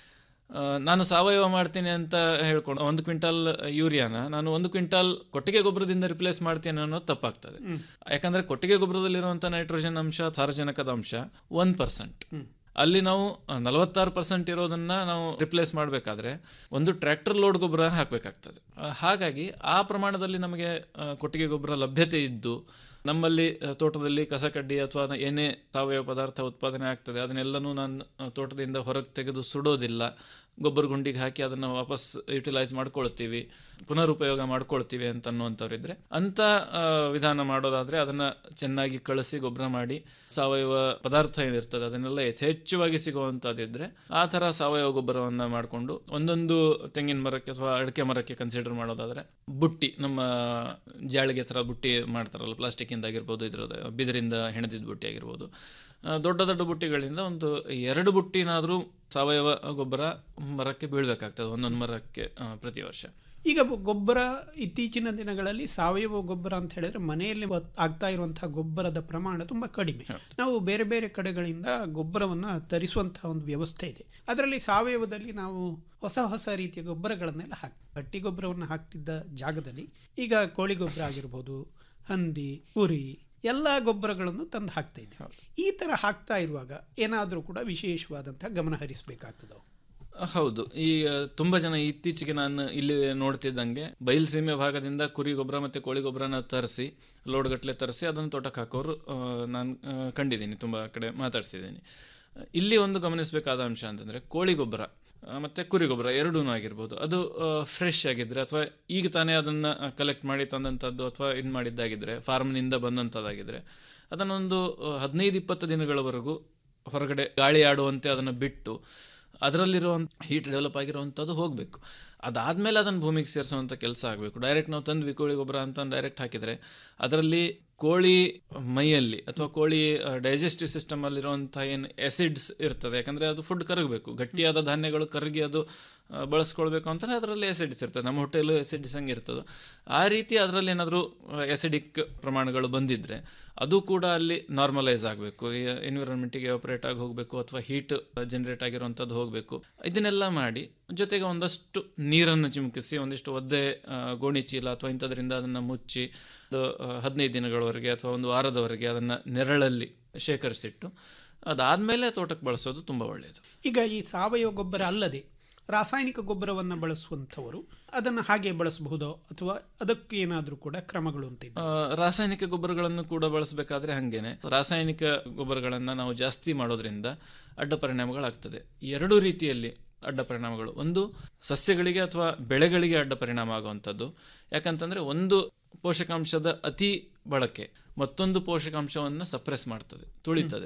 ಆ, ನಾನು ಸಾವಯವ ಮಾಡ್ತೀನಿ ಅಂತ ಹೇಳ್ಕೊಂಡು ಒಂದು ಕ್ವಿಂಟಲ್ ಯೂರಿಯಾನ ನಾನು ಒಂದು ಕ್ವಿಂಟಲ್ ಕೊಟ್ಟಿಗೆ ಗೊಬ್ಬರದಿಂದ ರಿಪ್ಲೇಸ್ ಮಾಡ್ತೀನಿ ಅನ್ನೋದು ತಪ್ಪಾಗ್ತದೆ ಯಾಕಂದ್ರೆ ಕೊಟ್ಟಿಗೆ ಗೊಬ್ಬರದಲ್ಲಿರುವಂಥ ನೈಟ್ರೋಜನ್ ಅಂಶ ಸಾರಜನಕದ ಅಂಶ ಒನ್ ಪರ್ಸೆಂಟ್ ಅಲ್ಲಿ ನಾವು ನಲವತ್ತಾರು ಪರ್ಸೆಂಟ್ ಇರೋದನ್ನ ನಾವು ರಿಪ್ಲೇಸ್ ಮಾಡಬೇಕಾದ್ರೆ ಒಂದು ಟ್ರ್ಯಾಕ್ಟರ್ ಲೋಡ್ ಗೊಬ್ಬರ ಹಾಕಬೇಕಾಗ್ತದೆ ಹಾಗಾಗಿ ಆ ಪ್ರಮಾಣದಲ್ಲಿ ನಮಗೆ ಆ, ಕೊಟ್ಟಿಗೆ ಗೊಬ್ಬರ ಲಭ್ಯತೆ ಇದ್ದು ನಮ್ಮಲ್ಲಿ ಆ, ತೋಟದಲ್ಲಿ ಕಸಕಡ್ಡಿ ಅಥವಾ ಏನೇ ಸಾವಯವ ಪದಾರ್ಥ ಉತ್ಪಾದನೆ ಆಗ್ತದೆ ಅದನ್ನೆಲ್ಲನೂ ನಾನು ಆ, ತೋಟದಿಂದ ಹೊರಗೆ ತೆಗೆದು ಸುಡೋದಿಲ್ಲ ಗೊಬ್ಬರ ಗುಂಡಿಗೆ ಹಾಕಿ ಅದನ್ನು ವಾಪಸ್ ಯುಟಿಲೈಸ್ ಮಾಡ್ಕೊಳ್ತೀವಿ ಪುನರುಪಯೋಗ ಮಾಡ್ಕೊಳ್ತೀವಿ ಅಂತ ಅನ್ನುವಂಥವ್ರಿದ್ರೆ ಅಂಥ ಆ, ವಿಧಾನ ಮಾಡೋದಾದ್ರೆ ಅದನ್ನ ಚೆನ್ನಾಗಿ ಕಳಿಸಿ ಗೊಬ್ಬರ ಮಾಡಿ ಸಾವಯವ ಪದಾರ್ಥ ಏನಿರ್ತದೆ ಅದನ್ನೆಲ್ಲ ಯಥೇಚ್ಛವಾಗಿ ಸಿಗುವಂಥದ್ದಿದ್ರೆ ಆ ಥರ ಸಾವಯವ ಗೊಬ್ಬರವನ್ನು ಮಾಡಿಕೊಂಡು ಒಂದೊಂದು ತೆಂಗಿನ ಮರಕ್ಕೆ ಅಥವಾ ಅಡಿಕೆ ಮರಕ್ಕೆ ಕನ್ಸಿಡರ್ ಮಾಡೋದಾದ್ರೆ ಬುಟ್ಟಿ ನಮ್ಮ ಜಾಳಿಗೆ ಥರ ಬುಟ್ಟಿ ಮಾಡ್ತಾರಲ್ಲ ಪ್ಲಾಸ್ಟಿಕ್ಕಿಂದ ಆಗಿರ್ಬೋದು ಇದ್ರದ್ದು ಬಿದಿರಿಂದ ಹೆಣೆದಿದ್ದ ಬುಟ್ಟಿ ಆಗಿರ್ಬೋದು ಆ, ದೊಡ್ಡ ದೊಡ್ಡ ಬುಟ್ಟಿಗಳಿಂದ ಒಂದು ಎರಡು ಬುಟ್ಟಿನಾದರೂ ಸಾವಯವ ಗೊಬ್ಬರ ಮರಕ್ಕೆ ಬೀಳಬೇಕಾಗ್ತದೆ ಒಂದೊಂದು ಮರಕ್ಕೆ ಆ, ಪ್ರತಿ ವರ್ಷ ಈಗ ಬ- ಗೊಬ್ಬರ ಇತ್ತೀಚಿನ ದಿನಗಳಲ್ಲಿ ಸಾವಯವ ಗೊಬ್ಬರ ಅಂತ ಹೇಳಿದ್ರೆ ಮನೆಯಲ್ಲಿ ಬ- ಆಗ್ತಾ ಇರುವಂತಹ ಗೊಬ್ಬರದ ಪ್ರಮಾಣ ತುಂಬಾ ಕಡಿಮೆ ನಾವು ಬೇರೆ ಬೇರೆ ಕಡೆಗಳಿಂದ ಗೊಬ್ಬರವನ್ನು ತರಿಸುವಂತಹ ಒಂದು ವ್ಯವಸ್ಥೆ ಇದೆ ಅದರಲ್ಲಿ ಸಾವಯವದಲ್ಲಿ ನಾವು ಹೊಸ ಹೊಸ ರೀತಿಯ ಗೊಬ್ಬರಗಳನ್ನೆಲ್ಲ ಹಾಕಿ ಹಟ್ಟಿ ಗೊಬ್ಬರವನ್ನು ಹಾಕ್ತಿದ್ದ ಜಾಗದಲ್ಲಿ ಈಗ ಕೋಳಿ ಗೊಬ್ಬರ ಆಗಿರ್ಬೋದು ಹಂದಿ ಕುರಿ ಎಲ್ಲ ಗೊಬ್ಬರಗಳನ್ನು ತಂದು ಹಾಕ್ತಾ ಇದ್ದೇವೆ ಈ ತರ ಹಾಕ್ತಾ ಇರುವಾಗ ಏನಾದರೂ ಕೂಡ ವಿಶೇಷವಾದಂತಹ ಗಮನ ಹರಿಸಬೇಕಾಗ್ತದೆ ಹೌದು ಈ ತುಂಬಾ ಜನ ಇತ್ತೀಚೆಗೆ ನಾನು ಇಲ್ಲಿ ನೋಡ್ತಿದ್ದಂಗೆ ಬಯಲ್ಸೀಮೆ ಭಾಗದಿಂದ ಕುರಿ ಗೊಬ್ಬರ ಮತ್ತೆ ಕೋಳಿ ಗೊಬ್ಬರನ ತರಿಸಿ ಲೋಡ್ ಗಟ್ಟಲೆ ತರಿಸಿ ಅದನ್ನು ತೋಟಕ್ಕೆ ಹಾಕೋರು ನಾನು ಕಂಡಿದ್ದೀನಿ ತುಂಬಾ ಕಡೆ ಮಾತಾಡ್ಸಿದ್ದೀನಿ ಇಲ್ಲಿ ಒಂದು ಗಮನಿಸಬೇಕಾದ ಅಂಶ ಅಂತಂದ್ರೆ ಕೋಳಿ ಗೊಬ್ಬರ ಆ, ಮತ್ತೆ ಕುರಿ ಗೊಬ್ಬರ ಎರಡೂ ಆಗಿರ್ಬೋದು ಅದು ಫ್ರೆಶ್ ಆಗಿದ್ರೆ ಅಥವಾ ಈಗ ತಾನೇ ಅದನ್ನ ಕಲೆಕ್ಟ್ ಮಾಡಿ ತಂದಂಥದ್ದು ಅಥವಾ ಇದು ಮಾಡಿದ್ದಾಗಿದ್ರೆ ಫಾರ್ಮ್ನಿಂದ ಬಂದಂಥದ್ದಾಗಿದ್ರೆ ಅದನ್ನೊಂದು ಆ, ಹದಿನೈದು ಇಪ್ಪತ್ತು ದಿನಗಳವರೆಗೂ ಹೊರಗಡೆ ಗಾಳಿ ಆಡುವಂತೆ ಅದನ್ನು ಬಿಟ್ಟು ಅದರಲ್ಲಿರುವಂಥ ಹೀಟ್ ಡೆವಲಪ್ ಆಗಿರುವಂಥದ್ದು ಹೋಗಬೇಕು ಅದಾದಮೇಲೆ ಅದನ್ನು ಭೂಮಿಗೆ ಸೇರಿಸುವಂಥ ಕೆಲಸ ಆಗಬೇಕು ಡೈರೆಕ್ಟ್ ನಾವು ತಂದ್ವಿ ಕೋಳಿ ಗೊಬ್ಬರ ಅಂತ ಡೈರೆಕ್ಟ್ ಹಾಕಿದರೆ ಅದರಲ್ಲಿ ಕೋಳಿ ಮೈಯಲ್ಲಿ ಅಥವಾ ಕೋಳಿ ಡೈಜೆಸ್ಟಿವ್ ಸಿಸ್ಟಮಲ್ಲಿರುವಂಥ ಏನು ಎಸಿಡ್ಸ್ ಇರ್ತದೆ ಯಾಕಂದರೆ ಅದು ಫುಡ್ ಕರಗಬೇಕು ಗಟ್ಟಿಯಾದ ಧಾನ್ಯಗಳು ಕರಗಿ ಅದು ಆ, ಬಳಸ್ಕೊಳ್ಬೇಕು ಅಂತಲೇ ಅದರಲ್ಲಿ ಎಸಿಡ್ಸ್ ಇರ್ತದೆ ನಮ್ಮ ಹೊಟ್ಟೆಯಲ್ಲೂ ಎಸಿಡ್ಸ್ ಹಂಗೆ ಇರ್ತದೆ ಆ ರೀತಿ ಅದರಲ್ಲಿ ಏನಾದರೂ ಎಸಿಡಿಕ್ ಪ್ರಮಾಣಗಳು ಬಂದಿದ್ದರೆ ಅದು ಕೂಡ ಅಲ್ಲಿ ನಾರ್ಮಲೈಸ್ ಆಗಬೇಕು ಎನ್ವಿರಾನ್ಮೆಂಟಿಗೆ ಆಪರೇಟ್ ಆಗಿ ಹೋಗಬೇಕು ಅಥವಾ ಹೀಟ್ ಜನರೇಟ್ ಆಗಿರುವಂಥದ್ದು ಹೋಗಬೇಕು ಇದನ್ನೆಲ್ಲ ಮಾಡಿ ಜೊತೆಗೆ ಒಂದಷ್ಟು ನೀರನ್ನು ಚಿಮುಕಿಸಿ ಒಂದಿಷ್ಟು ಒದ್ದೆ ಆ, ಗೋಣಿ ಚೀಲ ಅಥವಾ ಇಂಥದ್ರಿಂದ ಅದನ್ನು ಮುಚ್ಚಿ ಒಂದು ಆ, ಹದಿನೈದು ದಿನಗಳವರೆಗೆ ಅಥವಾ ಒಂದು ವಾರದವರೆಗೆ ಅದನ್ನು ನೆರಳಲ್ಲಿ ಶೇಖರಿಸಿಟ್ಟು ಅದಾದಮೇಲೆ ತೋಟಕ್ಕೆ ಬಳಸೋದು ತುಂಬ ಒಳ್ಳೆಯದು ಈಗ ಈ ಸಾವಯವ ಗೊಬ್ಬರ ಅಲ್ಲದೆ ರಾಸಾಯನಿಕ ಗೊಬ್ಬರವನ್ನು ಬಳಸುವಂಥವರು ಅದನ್ನು ಹಾಗೆ ಬಳಸಬಹುದೋ ಅಥವಾ ಅದಕ್ಕೆ ಏನಾದರೂ ಕೂಡ ಕ್ರಮಗಳು ಅಂತ ಇದೆ ಆ, ರಾಸಾಯನಿಕ ಗೊಬ್ಬರಗಳನ್ನು ಕೂಡ ಬಳಸಬೇಕಾದ್ರೆ ಹಂಗೇನೆ ರಾಸಾಯನಿಕ ಗೊಬ್ಬರಗಳನ್ನು ನಾವು ಜಾಸ್ತಿ ಮಾಡೋದ್ರಿಂದ ಅಡ್ಡ ಪರಿಣಾಮಗಳಾಗ್ತದೆ ಎರಡು ರೀತಿಯಲ್ಲಿ ಅಡ್ಡ ಪರಿಣಾಮಗಳು ಒಂದು ಸಸ್ಯಗಳಿಗೆ ಅಥವಾ ಬೆಳೆಗಳಿಗೆ ಅಡ್ಡ ಪರಿಣಾಮ ಆಗುವಂಥದ್ದು ಯಾಕಂತಂದ್ರೆ ಒಂದು ಪೋಷಕಾಂಶದ ಅತಿ ಬಳಕೆ ಮತ್ತೊಂದು ಪೋಷಕಾಂಶವನ್ನು ಸಪ್ರೆಸ್ ಮಾಡ್ತದೆ ತುಳಿತದೆ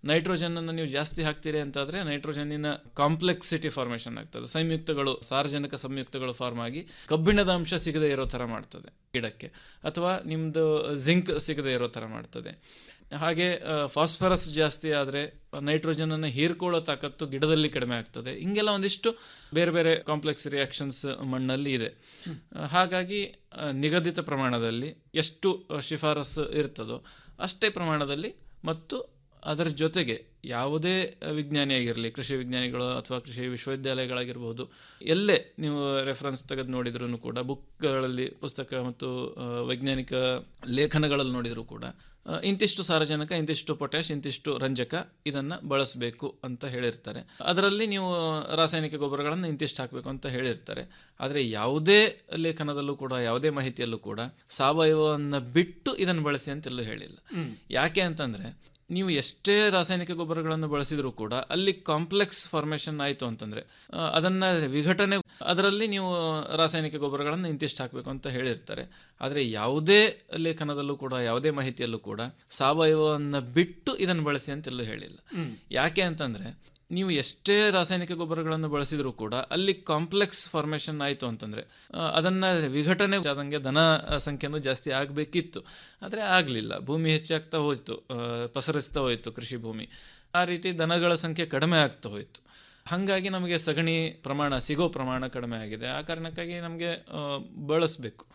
ನೈಟ್ರೋಜನ್ ಅನ್ನು ನೀವು ಜಾಸ್ತಿ ಹಾಕ್ತೀರಿ ಅಂತಾದ್ರೆ ನೈಟ್ರೋಜನ್ನಿನ ಕಾಂಪ್ಲೆಕ್ಸಿಟಿ ಫಾರ್ಮೇಷನ್ ಆಗ್ತದೆ ಸಂಯುಕ್ತಗಳು ಸಾರಜನಕ ಸಂಯುಕ್ತಗಳು ಫಾರ್ಮ್ ಆಗಿ ಕಬ್ಬಿಣದ ಅಂಶ ಸಿಗದೆ ಇರೋ ಥರ ಮಾಡ್ತದೆ ಗಿಡಕ್ಕೆ ಅಥವಾ ನಿಮ್ಮದು ಜಿಂಕ್ ಸಿಗದೆ ಇರೋ ಥರ ಮಾಡ್ತದೆ ಹಾಗೆ ಫಾಸ್ಫರಸ್ ಜಾಸ್ತಿ ಆದರೆ ನೈಟ್ರೋಜನ್ ಅನ್ನು ಹೀರ್ಕೊಳ್ಳೋ ತಾಕತ್ತು ಗಿಡದಲ್ಲಿ ಕಡಿಮೆ ಆಗ್ತದೆ ಹಿಂಗೆಲ್ಲ ಒಂದಿಷ್ಟು ಬೇರೆ ಬೇರೆ ಕಾಂಪ್ಲೆಕ್ಸ್ ರಿಯಾಕ್ಷನ್ಸ್ ಮಣ್ಣಲ್ಲಿ ಇದೆ ಹಾಗಾಗಿ ಆ, ನಿಗದಿತ ಪ್ರಮಾಣದಲ್ಲಿ ಎಷ್ಟು ಆ, ಶಿಫಾರಸು ಇರ್ತದೋ ಅಷ್ಟೇ ಪ್ರಮಾಣದಲ್ಲಿ ಮತ್ತು ಅದರ ಜೊತೆಗೆ ಯಾವುದೇ ವಿಜ್ಞಾನಿ ಆಗಿರಲಿ ಕೃಷಿ ವಿಜ್ಞಾನಿಗಳು ಅಥವಾ ಕೃಷಿ ವಿಶ್ವವಿದ್ಯಾಲಯಗಳಾಗಿರ್ಬೋದು ಎಲ್ಲೇ ನೀವು ರೆಫರೆನ್ಸ್ ತೆಗೆದು ನೋಡಿದ್ರೂ ಕೂಡ ಬುಕ್ಗಳಲ್ಲಿ ಪುಸ್ತಕ ಮತ್ತು ಆ, ವೈಜ್ಞಾನಿಕ ಲೇಖನಗಳಲ್ಲಿ ನೋಡಿದರೂ ಕೂಡ ಆ, ಇಂತಿಷ್ಟು ಸಾರಜನಕ ಇಂತಿಷ್ಟು ಪೊಟ್ಯಾಶ್ ಇಂತಿಷ್ಟು ರಂಜಕ ಇದನ್ನು ಬಳಸಬೇಕು ಅಂತ ಹೇಳಿರ್ತಾರೆ ಅದರಲ್ಲಿ ನೀವು ರಾಸಾಯನಿಕ ಗೊಬ್ಬರಗಳನ್ನು ಇಂತಿಷ್ಟು ಹಾಕಬೇಕು ಅಂತ ಹೇಳಿರ್ತಾರೆ ಆದರೆ ಯಾವುದೇ ಲೇಖನದಲ್ಲೂ ಕೂಡ ಯಾವುದೇ ಮಾಹಿತಿಯಲ್ಲೂ ಕೂಡ ಸಾವಯವವನ್ನು ಬಿಟ್ಟು ಇದನ್ನು ಬಳಸಿ ಅಂತೆಲ್ಲೂ ಹೇಳಿಲ್ಲ ಯಾಕೆ ಅಂತಂದರೆ ನೀವು ಎಷ್ಟೇ ರಾಸಾಯನಿಕ ಗೊಬ್ಬರಗಳನ್ನು ಬಳಸಿದರೂ ಕೂಡ ಅಲ್ಲಿ ಕಾಂಪ್ಲೆಕ್ಸ್ ಫಾರ್ಮೇಷನ್ ಆಯಿತು ಅಂತಂದರೆ ಅದನ್ನು ವಿಘಟನೆ ಅದರಲ್ಲಿ ನೀವು ರಾಸಾಯನಿಕ ಗೊಬ್ಬರಗಳನ್ನು ಇಂತಿಷ್ಟು ಹಾಕಬೇಕು ಅಂತ ಹೇಳಿರ್ತಾರೆ ಆದರೆ ಯಾವುದೇ ಲೇಖನದಲ್ಲೂ ಕೂಡ ಯಾವುದೇ ಮಾಹಿತಿಯಲ್ಲೂ ಕೂಡ ಸಾವಯವವನ್ನು ಬಿಟ್ಟು ಇದನ್ನು ಬಳಸಿ ಅಂತೆಲ್ಲೂ ಹೇಳಿಲ್ಲ ಯಾಕೆ ಅಂತಂದರೆ ನೀವು ಎಷ್ಟೇ ರಾಸಾಯನಿಕ ಗೊಬ್ಬರಗಳನ್ನು ಬಳಸಿದರೂ ಕೂಡ ಅಲ್ಲಿ ಕಾಂಪ್ಲೆಕ್ಸ್ ಫಾರ್ಮೇಷನ್ ಆಯಿತು ಅಂತಂದರೆ ಅದನ್ನು ವಿಘಟನೆ ಆದಂಗೆ ದನ ಸಂಖ್ಯೆನೂ ಜಾಸ್ತಿ ಆಗಬೇಕಿತ್ತು ಆದರೆ ಆಗಲಿಲ್ಲ ಭೂಮಿ ಹೆಚ್ಚಾಗ್ತಾ ಹೋಯಿತು ಆ, ಪಸರಿಸ್ತಾ ಹೋಯಿತು ಕೃಷಿ ಭೂಮಿ ಆ ರೀತಿ ದನಗಳ ಸಂಖ್ಯೆ ಕಡಿಮೆ ಆಗ್ತಾ ಹೋಯಿತು ಹಾಗಾಗಿ ನಮಗೆ ಸಗಣಿ ಪ್ರಮಾಣ ಸಿಗೋ ಪ್ರಮಾಣ ಕಡಿಮೆ ಆಗಿದೆ ಆ ಕಾರಣಕ್ಕಾಗಿ ನಮಗೆ ಆ, ಬಳಸಬೇಕು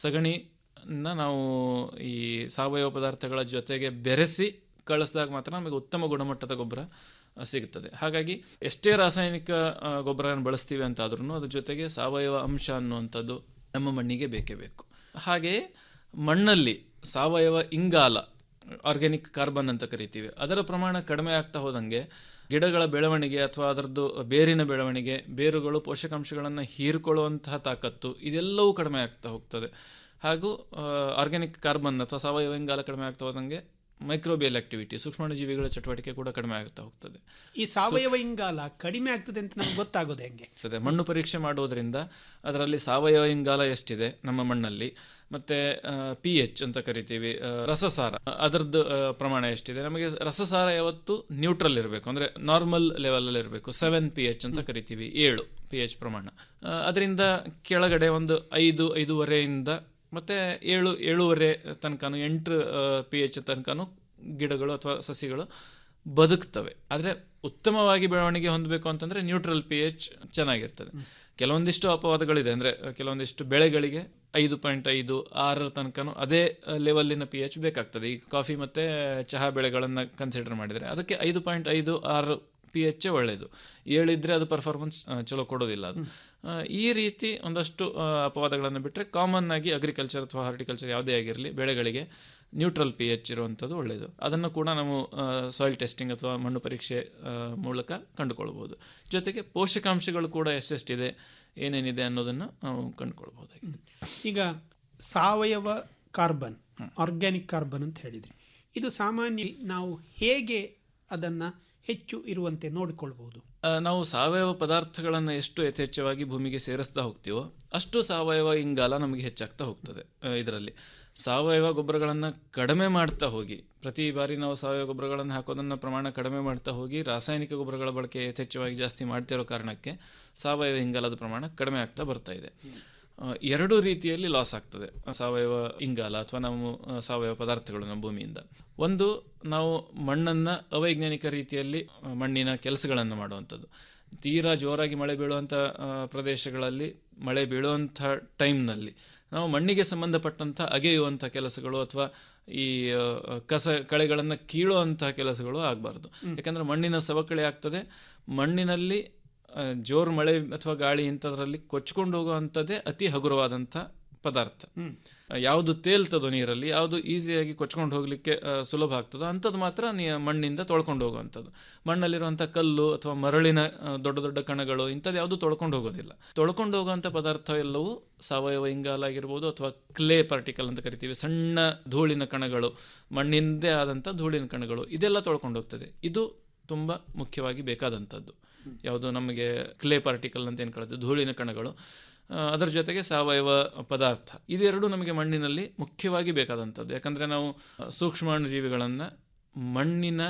ಸಗಣಿನ ನಾವು ಈ ಸಾವಯವ ಪದಾರ್ಥಗಳ ಜೊತೆಗೆ ಬೆರೆಸಿ ಕಳಿಸಿದಾಗ ಮಾತ್ರ ನಮಗೆ ಉತ್ತಮ ಗುಣಮಟ್ಟದ ಗೊಬ್ಬರ ಆ, ಸಿಗುತ್ತದೆ ಹಾಗಾಗಿ ಎಷ್ಟೇ ರಾಸಾಯನಿಕ ಆ, ಗೊಬ್ಬರವನ್ನು ಬಳಸ್ತೀವಿ ಅಂತಾದ್ರೂ ಅದ್ರ ಜೊತೆಗೆ ಸಾವಯವ ಅಂಶ ಅನ್ನುವಂಥದ್ದು ನಮ್ಮ ಮಣ್ಣಿಗೆ ಬೇಕೇ ಬೇಕು ಹಾಗೆಯೇ ಮಣ್ಣಲ್ಲಿ ಸಾವಯವ ಇಂಗಾಲ ಆರ್ಗ್ಯಾನಿಕ್ ಕಾರ್ಬನ್ ಅಂತ ಕರಿತೀವಿ ಅದರ ಪ್ರಮಾಣ ಕಡಿಮೆ ಆಗ್ತಾ ಹೋದಂಗೆ ಗಿಡಗಳ ಬೆಳವಣಿಗೆ ಅಥವಾ ಅದರದ್ದು ಬೇರಿನ ಬೆಳವಣಿಗೆ ಬೇರುಗಳು ಪೋಷಕಾಂಶಗಳನ್ನು ಹೀರ್ಕೊಳ್ಳುವಂತಹ ತಾಕತ್ತು ಇದೆಲ್ಲವೂ ಕಡಿಮೆ ಆಗ್ತಾ ಹೋಗ್ತದೆ ಹಾಗೂ ಆರ್ಗ್ಯಾನಿಕ್ ಕಾರ್ಬನ್ ಅಥವಾ ಸಾವಯವ ಇಂಗಾಲ ಕಡಿಮೆ ಆಗ್ತಾ ಹೋದಂಗೆ ಮೈಕ್ರೋಬಿಯಲ್ ಆಕ್ಟಿವಿಟಿ ಸೂಕ್ಷ್ಮಾಣುಜೀವಿಗಳ ಚಟುವಟಿಕೆ ಕೂಡ ಕಡಿಮೆ ಆಗ್ತಾ ಹೋಗ್ತದೆ ಈ ಸಾವಯವ ಇಂಗಾಲ ಕಡಿಮೆ ಆಗ್ತದೆ ಅಂತ ನಮ್ಗೆ ಗೊತ್ತಾಗೋದು ಹೆಂಗೆ ಆಗ್ತದೆ ಮಣ್ಣು ಪರೀಕ್ಷೆ ಮಾಡುವುದರಿಂದ ಅದರಲ್ಲಿ ಸಾವಯವ ಇಂಗಾಲ ಎಷ್ಟಿದೆ ನಮ್ಮ ಮಣ್ಣಲ್ಲಿ ಮತ್ತೆ ಪಿ ಎಚ್ ಅಂತ ಕರಿತೀವಿ ಆ, ರಸಸಾರ ಅದರದ್ದು ಆ, ಪ್ರಮಾಣ ಎಷ್ಟಿದೆ ನಮಗೆ ರಸಸಾರ ಯಾವತ್ತು ನ್ಯೂಟ್ರಲ್ ಇರಬೇಕು ಅಂದ್ರೆ ನಾರ್ಮಲ್ ಲೆವೆಲ್ ಅಲ್ಲಿ ಇರಬೇಕು ಸೆವೆನ್ ಪಿ ಎಚ್ ಅಂತ ಕರಿತೀವಿ ಏಳು ಪಿ ಎಚ್ ಪ್ರಮಾಣ ಆ, ಅದರಿಂದ ಕೆಳಗಡೆ ಒಂದು ಐದು ಐದೂವರೆಯಿಂದ ಮತ್ತೆ ಏಳು ಏಳೂವರೆ ತನಕನೂ ಎಂಟು ಪಿ ಎಚ್ ತನಕನೂ ಗಿಡಗಳು ಅಥವಾ ಸಸಿಗಳು ಬದುಕ್ತವೆ ಆದರೆ ಉತ್ತಮವಾಗಿ ಬೆಳವಣಿಗೆ ಹೊಂದಬೇಕು ಅಂತಂದ್ರೆ ನ್ಯೂಟ್ರಲ್ ಪಿ ಎಚ್ ಚೆನ್ನಾಗಿರ್ತದೆ ಕೆಲವೊಂದಿಷ್ಟು ಅಪವಾದಗಳಿದೆ ಅಂದ್ರೆ ಕೆಲವೊಂದಿಷ್ಟು ಬೆಳೆಗಳಿಗೆ ಐದು ಪಾಯಿಂಟ್ ಐದು ಆರರ ತನಕನೂ ಅದೇ ಲೆವೆಲ್ಲಿನ ಪಿ ಎಚ್ ಬೇಕಾಗ್ತದೆ ಈ ಕಾಫಿ ಮತ್ತೆ ಚಹಾ ಬೆಳೆಗಳನ್ನು ಕನ್ಸಿಡರ್ ಮಾಡಿದರೆ ಅದಕ್ಕೆ ಐದು ಪಾಯಿಂಟ್ ಐದು ಆರು ಪಿ ಎಚ್ ಒಳ್ಳೆಯದು ಏಳಿದ್ರೆ ಅದು ಪರ್ಫಾರ್ಮೆನ್ಸ್ ಚಲೋ ಕೊಡೋದಿಲ್ಲ ಅದು ಆ, ಈ ರೀತಿ ಒಂದಷ್ಟು ಆ, ಅಪವಾದಗಳನ್ನು ಬಿಟ್ಟರೆ ಕಾಮನ್ ಆಗಿ ಅಗ್ರಿಕಲ್ಚರ್ ಅಥವಾ ಹಾರ್ಟಿಕಲ್ಚರ್ ಯಾವುದೇ ಆಗಿರಲಿ ಬೆಳೆಗಳಿಗೆ ನ್ಯೂಟ್ರಲ್ ಪಿ ಎಚ್ ಇರುವಂಥದ್ದು ಒಳ್ಳೆಯದು ಅದನ್ನು ಕೂಡ ನಾವು ಸಾಯಿಲ್ ಟೆಸ್ಟಿಂಗ್ ಅಥವಾ ಮಣ್ಣು ಪರೀಕ್ಷೆ ಆ, ಮೂಲಕ ಕಂಡುಕೊಳ್ಬೋದು ಜೊತೆಗೆ ಪೋಷಕಾಂಶಗಳು ಕೂಡ ಎಷ್ಟೆಷ್ಟಿದೆ ಏನೇನಿದೆ ಅನ್ನೋದನ್ನು ನಾವು ಕಂಡುಕೊಳ್ಬೋದಾಗಿದೆ ಈಗ ಸಾವಯವ ಕಾರ್ಬನ್ ಆರ್ಗ್ಯಾನಿಕ್ ಕಾರ್ಬನ್ ಅಂತ ಹೇಳಿದ್ರಿ ಇದು ಸಾಮಾನ್ಯ ನಾವು ಹೇಗೆ ಅದನ್ನು ಹೆಚ್ಚು ಇರುವಂತೆ ನೋಡಿಕೊಳ್ಬಹುದು ಆ, ನಾವು ಸಾವಯವ ಪದಾರ್ಥಗಳನ್ನು ಎಷ್ಟು ಯಥೇಚ್ಛವಾಗಿ ಭೂಮಿಗೆ ಸೇರಿಸ್ತಾ ಹೋಗ್ತೀವೋ ಅಷ್ಟು ಸಾವಯವ ಇಂಗಾಲ ನಮಗೆ ಹೆಚ್ಚಾಗ್ತಾ ಹೋಗ್ತದೆ ಇದರಲ್ಲಿ ಸಾವಯವ ಗೊಬ್ಬರಗಳನ್ನು ಕಡಿಮೆ ಮಾಡ್ತಾ ಹೋಗಿ ಪ್ರತಿ ಬಾರಿ ನಾವು ಸಾವಯವ ಗೊಬ್ಬರಗಳನ್ನು ಹಾಕೋದನ್ನು ಪ್ರಮಾಣ ಕಡಿಮೆ ಮಾಡ್ತಾ ಹೋಗಿ ರಾಸಾಯನಿಕ ಗೊಬ್ಬರಗಳ ಬಳಕೆ ಯಥೇಚ್ಛವಾಗಿ ಜಾಸ್ತಿ ಮಾಡ್ತಿರೋ ಕಾರಣಕ್ಕೆ ಸಾವಯವ ಇಂಗಾಲದ ಪ್ರಮಾಣ ಕಡಿಮೆ ಆಗ್ತಾ ಬರ್ತಾ ಇದೆ ಆ, ಎರಡು ರೀತಿಯಲ್ಲಿ ಲಾಸ್ ಆಗ್ತದೆ ಸಾವಯವ ಇಂಗಾಲ ಅಥವಾ ನಾವು ಆ, ಸಾವಯವ ಪದಾರ್ಥಗಳು ನಮ್ಮ ಭೂಮಿಯಿಂದ ಒಂದು ನಾವು ಮಣ್ಣನ್ನು ಅವೈಜ್ಞಾನಿಕ ರೀತಿಯಲ್ಲಿ ಆ, ಮಣ್ಣಿನ ಕೆಲಸಗಳನ್ನು ಮಾಡುವಂಥದ್ದು ತೀರಾ ಜೋರಾಗಿ ಮಳೆ ಬೀಳುವಂಥ ಆ, ಪ್ರದೇಶಗಳಲ್ಲಿ ಮಳೆ ಬೀಳುವಂಥ ಟೈಮ್ನಲ್ಲಿ ನಾವು ಮಣ್ಣಿಗೆ ಸಂಬಂಧಪಟ್ಟಂಥ ಅಗೆಯುವಂಥ ಕೆಲಸಗಳು ಅಥವಾ ಈ ಆ, ಕಸ ಕಳೆಗಳನ್ನು ಕೀಳುವಂತಹ ಕೆಲಸಗಳು ಆಗಬಾರ್ದು ಯಾಕಂದರೆ ಮಣ್ಣಿನ ಸವಕಳಿ ಆಗ್ತದೆ ಮಣ್ಣಿನಲ್ಲಿ ಆ, ಜೋರು ಮಳೆ ಅಥವಾ ಗಾಳಿ ಇಂಥದ್ರಲ್ಲಿ ಕೊಚ್ಕೊಂಡು ಹೋಗುವಂಥದ್ದೇ ಅತಿ ಹಗುರವಾದಂಥ ಪದಾರ್ಥ ಆ, ಯಾವುದು ತೇಲ್ತದೋ ನೀರಲ್ಲಿ ಯಾವುದು ಈಸಿಯಾಗಿ ಕೊಚ್ಕೊಂಡು ಹೋಗಲಿಕ್ಕೆ ಆ, ಸುಲಭ ಆಗ್ತದೋ ಅಂಥದ್ದು ಮಾತ್ರ ನೀ ಮಣ್ಣಿಂದ ತೊಳ್ಕೊಂಡು ಹೋಗುವಂಥದ್ದು ಮಣ್ಣಲ್ಲಿರುವಂಥ ಕಲ್ಲು ಅಥವಾ ಮರಳಿನ ಆ, ದೊಡ್ಡ ದೊಡ್ಡ ಕಣಗಳು ಇಂಥದ್ದು ಯಾವುದು ತೊಳ್ಕೊಂಡು ಹೋಗೋದಿಲ್ಲ ತೊಳ್ಕೊಂಡು ಹೋಗುವಂಥ ಪದಾರ್ಥ ಎಲ್ಲವೂ ಸಾವಯವ ಇಂಗಾಲ ಆಗಿರ್ಬೋದು ಅಥವಾ ಕ್ಲೇ ಪಾರ್ಟಿಕಲ್ ಅಂತ ಕರಿತೀವಿ ಸಣ್ಣ ಧೂಳಿನ ಕಣಗಳು ಮಣ್ಣಿಂದೇ ಆದಂಥ ಧೂಳಿನ ಕಣಗಳು ಇದೆಲ್ಲ ತೊಳ್ಕೊಂಡು ಹೋಗ್ತದೆ ಇದು ತುಂಬ ಮುಖ್ಯವಾಗಿ ಬೇಕಾದಂಥದ್ದು ಯಾವುದು ನಮಗೆ ಕ್ಲೇ ಪಾರ್ಟಿಕಲ್ ಅಂತ ಏನು ಕಳೆದು ಧೂಳಿನ ಕಣಗಳು ಆ, ಅದರ ಜೊತೆಗೆ ಸಾವಯವ ಪದಾರ್ಥ ಇದೆರಡು ನಮಗೆ ಮಣ್ಣಿನಲ್ಲಿ ಮುಖ್ಯವಾಗಿ ಬೇಕಾದಂಥದ್ದು ಯಾಕಂದರೆ ನಾವು ಆ, ಸೂಕ್ಷ್ಮಾಣುಜೀವಿಗಳನ್ನು ಮಣ್ಣಿನ